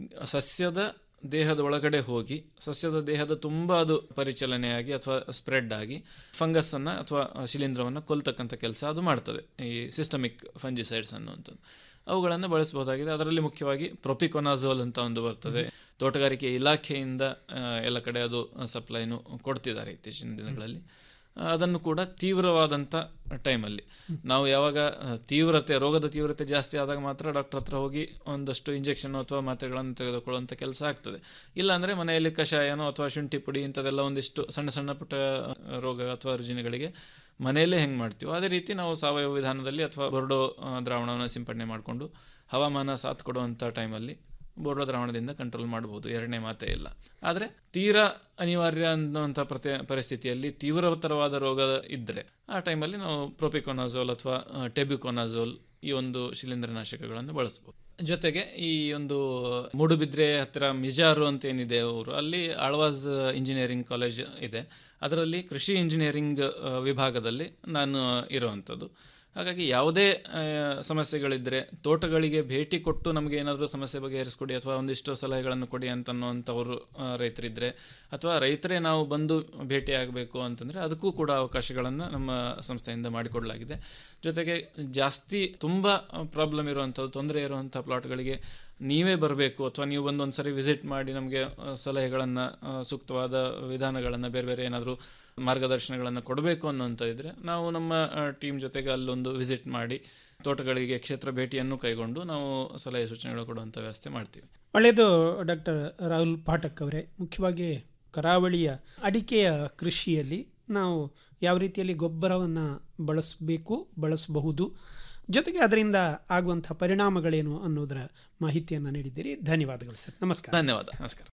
ಸಸ್ಯದ ದೇಹದ ಒಳಗಡೆ ಹೋಗಿ ಸಸ್ಯದ ದೇಹದ ತುಂಬ ಅದು ಪರಿಚಲನೆಯಾಗಿ ಅಥವಾ ಸ್ಪ್ರೆಡ್ ಆಗಿ ಫಂಗಸ್ ಅನ್ನ ಅಥವಾ ಶಿಲೀಂಧ್ರವನ್ನು ಕೊಲ್ತಕ್ಕಂಥ ಕೆಲಸ ಅದು ಮಾಡ್ತದೆ ಈ ಸಿಸ್ಟಮಿಕ್ ಫಂಜಿಸೈಡ್ಸ್ ಅನ್ನುವಂಥದ್ದು ಅವುಗಳನ್ನು ಬಳಸಬಹುದಾಗಿದೆ ಅದರಲ್ಲಿ ಮುಖ್ಯವಾಗಿ ಪ್ರೊಪಿಕೊನಾಝೋಲ್ ಅಂತ ಒಂದು ಬರ್ತದೆ ತೋಟಗಾರಿಕೆ ಇಲಾಖೆಯಿಂದ ಎಲ್ಲ ಕಡೆ ಅದು ಸಪ್ಲೈನು ಕೊಡ್ತಿದ್ದಾರೆ ಇತ್ತೀಚಿನ ದಿನಗಳಲ್ಲಿ ಅದನ್ನು ಕೂಡ ತೀವ್ರವಾದಂಥ ಟೈಮಲ್ಲಿ ನಾವು ಯಾವಾಗ ತೀವ್ರತೆ ರೋಗದ ತೀವ್ರತೆ ಜಾಸ್ತಿ ಆದಾಗ ಮಾತ್ರ ಡಾಕ್ಟರ್ ಹತ್ರ ಹೋಗಿ ಒಂದಷ್ಟು ಇಂಜೆಕ್ಷನ್ ಅಥವಾ ಮಾತ್ರೆಗಳನ್ನು ತೆಗೆದುಕೊಳ್ಳುವಂಥ ಕೆಲಸ ಆಗ್ತದೆ ಇಲ್ಲಾಂದರೆ ಮನೆಯಲ್ಲಿ ಕಷಾಯನೋ ಅಥವಾ ಶುಂಠಿ ಪುಡಿ ಇಂಥದ್ದೆಲ್ಲ ಒಂದಿಷ್ಟು ಸಣ್ಣ ಸಣ್ಣ ಪುಟ್ಟ ರೋಗ ಅಥವಾ ರುಜಿನಗಳಿಗೆ ಮನೆಯಲ್ಲೇ ಹೆಂಗೆ ಮಾಡ್ತೀವೋ ಅದೇ ರೀತಿ ನಾವು ಸಾವಯವ ವಿಧಾನದಲ್ಲಿ ಅಥವಾ ಬೋರ್ಡೋ ದ್ರಾವಣವನ್ನು ಸಿಂಪಡಣೆ ಮಾಡಿಕೊಂಡು ಹವಾಮಾನ ಸಾಥ್ ಕೊಡುವಂಥ ಟೈಮಲ್ಲಿ ಬೋರ್ಡೋ ದ್ರಾವಣದಿಂದ ಕಂಟ್ರೋಲ್ ಮಾಡಬಹುದು ಎರಡನೇ ಮಾತೇ ಇಲ್ಲ ಆದರೆ ತೀರಾ ಅನಿವಾರ್ಯ ಅನ್ನುವಂಥ ಪ್ರತಿ ಪರಿಸ್ಥಿತಿಯಲ್ಲಿ ತೀವ್ರತರವಾದ ರೋಗ ಇದ್ದರೆ ಆ ಟೈಮಲ್ಲಿ ನಾವು ಪ್ರೊಪಿಕೊನಾಝೋಲ್ ಅಥವಾ ಟೆಬ್ಯುಕೊನಾಝೋಲ್ ಈ ಒಂದು ಶಿಲೀಂಧ್ರನಾಶಕಗಳನ್ನು ಬಳಸ್ಬೋದು ಜೊತೆಗೆ ಈ ಒಂದು ಮೂಡುಬಿದ್ರೆ ಹತ್ತಿರ ಮಿಜಾರು ಅಂತ ಏನಿದೆ ಅವರು ಅಲ್ಲಿ ಆಳ್ವಾಸ್ ಇಂಜಿನಿಯರಿಂಗ್ ಕಾಲೇಜ್ ಇದೆ ಅದರಲ್ಲಿ ಕೃಷಿ ಇಂಜಿನಿಯರಿಂಗ್ ವಿಭಾಗದಲ್ಲಿ ನಾನು ಇರುವಂಥದ್ದು ಹಾಗಾಗಿ ಯಾವುದೇ ಸಮಸ್ಯೆಗಳಿದ್ದರೆ ತೋಟಗಳಿಗೆ ಭೇಟಿ ಕೊಟ್ಟು ನಮಗೆ ಏನಾದರೂ ಸಮಸ್ಯೆ ಬಗೆಹರಿಸ್ಕೊಡಿ ಅಥವಾ ಒಂದಿಷ್ಟು ಸಲಹೆಗಳನ್ನು ಕೊಡಿ ಅಂತನ್ನುವಂಥವರು ರೈತರಿದ್ದರೆ ಅಥವಾ ರೈತರೇ ನಾವು ಬಂದು ಭೇಟಿ ಆಗಬೇಕು ಅಂತಂದರೆ ಅದಕ್ಕೂ ಕೂಡ ಅವಕಾಶಗಳನ್ನು ನಮ್ಮ ಸಂಸ್ಥೆಯಿಂದ ಮಾಡಿಕೊಡಲಾಗಿದೆ ಜೊತೆಗೆ ಜಾಸ್ತಿ ತುಂಬ ಪ್ರಾಬ್ಲಮ್ ಇರುವಂಥದ್ದು ತೊಂದರೆ ಇರುವಂಥ ಪ್ಲಾಟ್ಗಳಿಗೆ ನೀವೇ ಬರಬೇಕು ಅಥವಾ ನೀವು ಬಂದು ಒಂದು ಸರಿ ವಿಸಿಟ್ ಮಾಡಿ ನಮಗೆ ಸಲಹೆಗಳನ್ನು ಸೂಕ್ತವಾದ ವಿಧಾನಗಳನ್ನು ಬೇರೆ ಬೇರೆ ಏನಾದರೂ ಮಾರ್ಗದರ್ಶನಗಳನ್ನು ಕೊಡಬೇಕು ಅನ್ನೋಂಥ ಇದ್ದರೆ ನಾವು ನಮ್ಮ ಟೀಮ್ ಜೊತೆಗೆ ಅಲ್ಲೊಂದು ವಿಸಿಟ್ ಮಾಡಿ ತೋಟಗಳಿಗೆ ಕ್ಷೇತ್ರ ಭೇಟಿಯನ್ನು ಕೈಗೊಂಡು ನಾವು ಸಲಹೆ ಸೂಚನೆಗಳು ಕೊಡುವಂಥ ವ್ಯವಸ್ಥೆ ಮಾಡ್ತೀವಿ ಒಳ್ಳೆಯದು ಡಾಕ್ಟರ್ ರಾಹುಲ್ ಪಾಠಕ್ ಅವರೇ ಮುಖ್ಯವಾಗಿ ಕರಾವಳಿಯ ಅಡಿಕೆಯ ಕೃಷಿಯಲ್ಲಿ ನಾವು ಯಾವ ರೀತಿಯಲ್ಲಿ ಗೊಬ್ಬರವನ್ನು ಬಳಸಬೇಕು ಬಳಸಬಹುದು ಜೊತೆಗೆ ಅದರಿಂದ ಆಗುವಂಥ ಪರಿಣಾಮಗಳೇನು ಅನ್ನೋದರ ಮಾಹಿತಿಯನ್ನು ನೀಡಿದ್ದೀರಿ ಧನ್ಯವಾದಗಳು ಸರ್ ನಮಸ್ಕಾರ ಧನ್ಯವಾದ ನಮಸ್ಕಾರ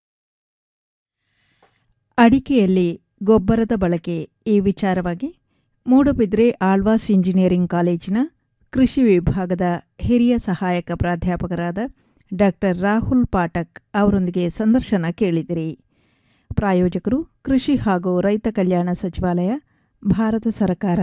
ಅಡಿಕೆಯಲ್ಲಿ ಗೊಬ್ಬರದ ಬಳಕೆ ಈ ವಿಚಾರವಾಗಿ ಮೂಡುಬಿದ್ರೆ ಆಳ್ವಾಸ್ ಇಂಜಿನಿಯರಿಂಗ್ ಕಾಲೇಜಿನ ಕೃಷಿ ವಿಭಾಗದ ಹಿರಿಯ ಸಹಾಯಕ ಪ್ರಾಧ್ಯಾಪಕರಾದ ಡಾಕ್ಟರ್ ರಾಹುಲ್ ಪಾಠಕ್ ಅವರೊಂದಿಗೆ ಸಂದರ್ಶನ ಕೇಳಿದಿರಿ ಪ್ರಾಯೋಜಕರು ಕೃಷಿ ಹಾಗೂ ರೈತ ಕಲ್ಯಾಣ ಸಚಿವಾಲಯ ಭಾರತ ಸರ್ಕಾರ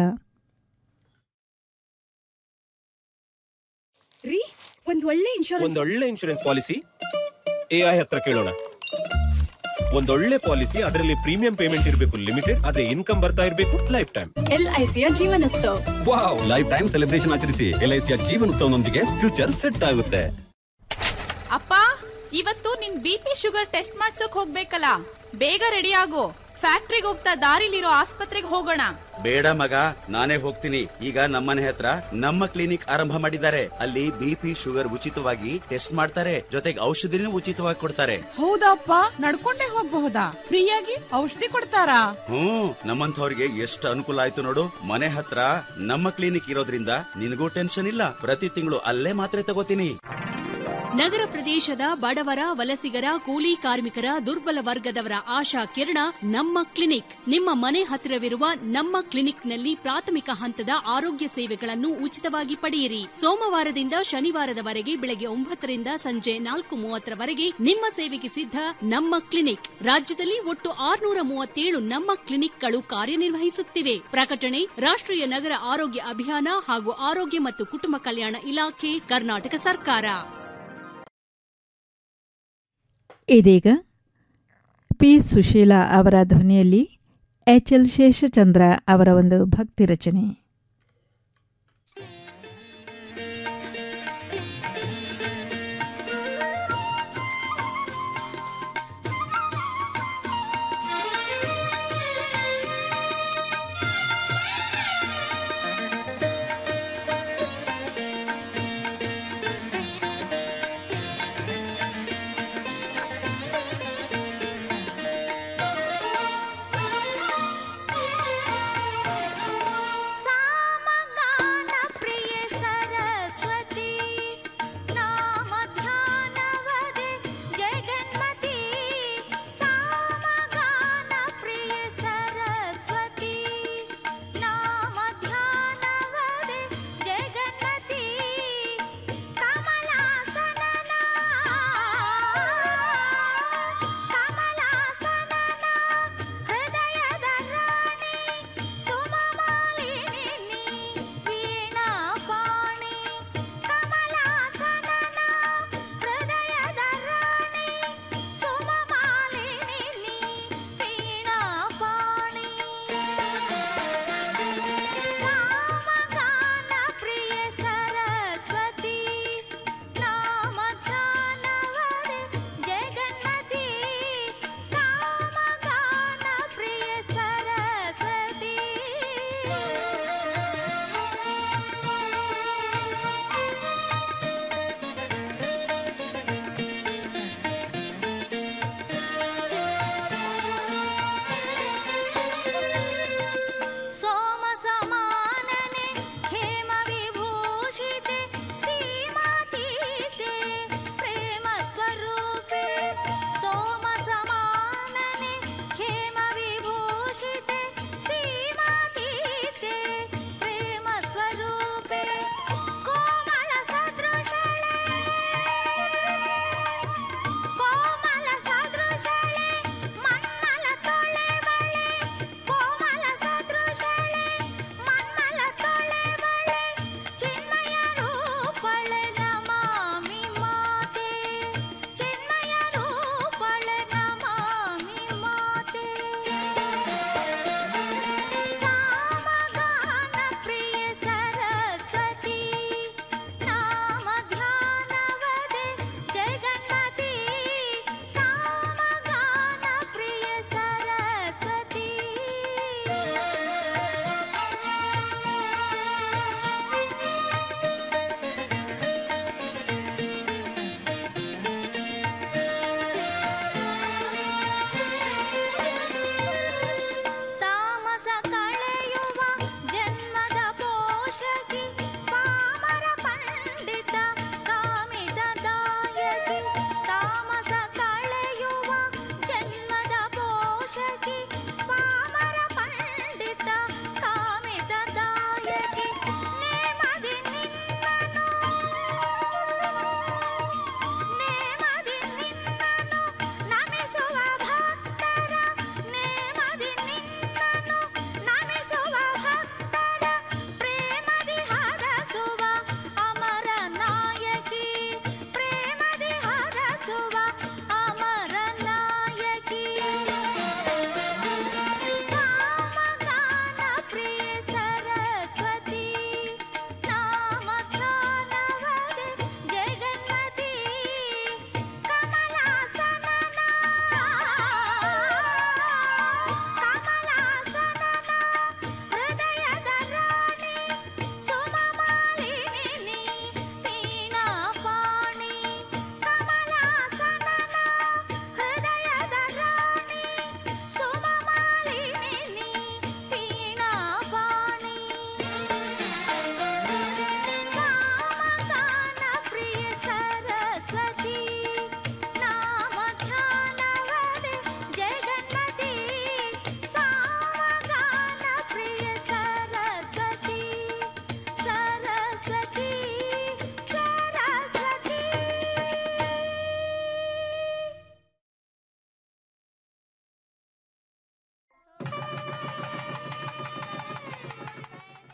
ರೀ ಒಂದ್ ಒಳ್ಳೆ ಇನ್ಶೂರೆನ್ಸ್ ಒಂದೊಳ್ಳೆ ಇನ್ಶೂರೆನ್ಸ್ ಪಾಲಿಸಿ ಎ ಐ ಹತ್ರ ಕೇಳೋಣ ಒಂದೊಳ್ಳೆ ಪಾಲಿಸಿ ಅದರಲ್ಲಿ ಪ್ರೀಮಿಯಂ ಪೇಮೆಂಟ್ ಇರಬೇಕು ಲಿಮಿಟೆಡ್ ಅದೇ ಇನ್ಕಮ್ ಬರ್ತಾ ಇರಬೇಕು ಲೈಫ್ ಟೈಮ್ ಎಲ್ ಐ ಸಿಯ Jeevanotsava wow life time celebration ಆಚರಿಸಿ ಎಲ್ ಐ ಸಿಯ ಜೀವನೋತ್ಸವನೊಂದಿಗೆ ಫ್ಯೂಚರ್ ಸೆಟ್ ಆಗುತ್ತೆ ಅಪ್ಪ ಇವತ್ತು ನಿನ್ ಬಿ ಪಿ ಶುಗರ್ ಟೆಸ್ಟ್ ಮಾಡ್ಸೋಕ್ ಹೋಗ್ಬೇಕಲ್ಲ ಬೇಗ ರೆಡಿ ಆಗು ಫ್ಯಾಕ್ಟ್ರಿಗೆ ಹೋಗ್ತಾ ದಾರಿಲಿರೋ ಆಸ್ಪತ್ರೆಗೆ ಹೋಗೋಣ ಬೇಡ ಮಗ ನಾನೇ ಹೋಗ್ತೀನಿ ಈಗ ನಮ್ಮನೆ ಹತ್ರ ನಮ್ಮ ಕ್ಲಿನಿಕ್ ಆರಂಭ ಮಾಡಿದ್ದಾರೆ ಅಲ್ಲಿ ಬಿಪಿ ಶುಗರ್ ಉಚಿತವಾಗಿ ಟೆಸ್ಟ್ ಮಾಡ್ತಾರೆ ಜೊತೆಗೆ ಔಷಧಿನೂ ಉಚಿತವಾಗಿ ಕೊಡ್ತಾರೆ ಹೌದಪ್ಪ ನಡ್ಕೊಂಡೇ ಹೋಗ್ಬಹುದಾ ಫ್ರೀಯಾಗಿ ಔಷಧಿ ಕೊಡ್ತಾರಾ ಹ್ಮ್ ನಮ್ಮಂಥವ್ರಿಗೆ ಎಷ್ಟು ಅನುಕೂಲ ಆಯ್ತು ನೋಡು ಮನೆ ಹತ್ರ ನಮ್ಮ ಕ್ಲಿನಿಕ್ ಇರೋದ್ರಿಂದ ನಿನಗೂ ಟೆನ್ಷನ್ ಇಲ್ಲ ಪ್ರತಿ ತಿಂಗಳು ಅಲ್ಲೇ ಮಾತ್ರೆ ತಗೋತೀನಿ ನಗರ ಪ್ರದೇಶದ ಬಡವರ ವಲಸಿಗರ ಕೂಲಿ ಕಾರ್ಮಿಕರ ದುರ್ಬಲ ವರ್ಗದವರ ಆಶಾ ಕಿರಣ ನಮ್ಮ ಕ್ಲಿನಿಕ್ ನಿಮ್ಮ ಮನೆ ಹತ್ತಿರವಿರುವ ನಮ್ಮ ಕ್ಲಿನಿಕ್ನಲ್ಲಿ ಪ್ರಾಥಮಿಕ ಹಂತದ ಆರೋಗ್ಯ ಸೇವೆಗಳನ್ನು ಉಚಿತವಾಗಿ ಪಡೆಯಿರಿ ಸೋಮವಾರದಿಂದ ಶನಿವಾರದವರೆಗೆ ಬೆಳಗ್ಗೆ ಒಂಬತ್ತರಿಂದ ಸಂಜೆ ನಾಲ್ಕು ಮೂವತ್ತರವರೆಗೆ ನಿಮ್ಮ ಸೇವೆಗೆ ಸಿದ್ಧ ನಮ್ಮ ಕ್ಲಿನಿಕ್ ರಾಜ್ಯದಲ್ಲಿ ಒಟ್ಟು ಆರುನೂರ ಮೂವತ್ತೇಳು ನಮ್ಮ ಕ್ಲಿನಿಕ್ಗಳು ಕಾರ್ಯನಿರ್ವಹಿಸುತ್ತಿವೆ ಪ್ರಕಟಣೆ ರಾಷ್ಟ್ರೀಯ ನಗರ ಆರೋಗ್ಯ ಅಭಿಯಾನ ಹಾಗೂ ಆರೋಗ್ಯ ಮತ್ತು ಕುಟುಂಬ ಕಲ್ಯಾಣ ಇಲಾಖೆ ಕರ್ನಾಟಕ ಸರ್ಕಾರ ಇದೀಗ ಪಿ ಸುಶೀಲಾ ಅವರ ಧ್ವನಿಯಲ್ಲಿ ಎಚ್ ಎಲ್ ಶೇಷಚಂದ್ರ ಅವರ ಒಂದು ಭಕ್ತಿ ರಚನೆ ಸಾ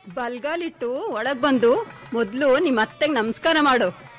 ಬಲ್ಗಾಲಿಟ್ಟು ಒಳಗ್ ಬಂದು ಮೊದ್ಲು ನಿಮ್ಮ ಅತ್ತೆಗ್ ನಮಸ್ಕಾರ ಮಾಡು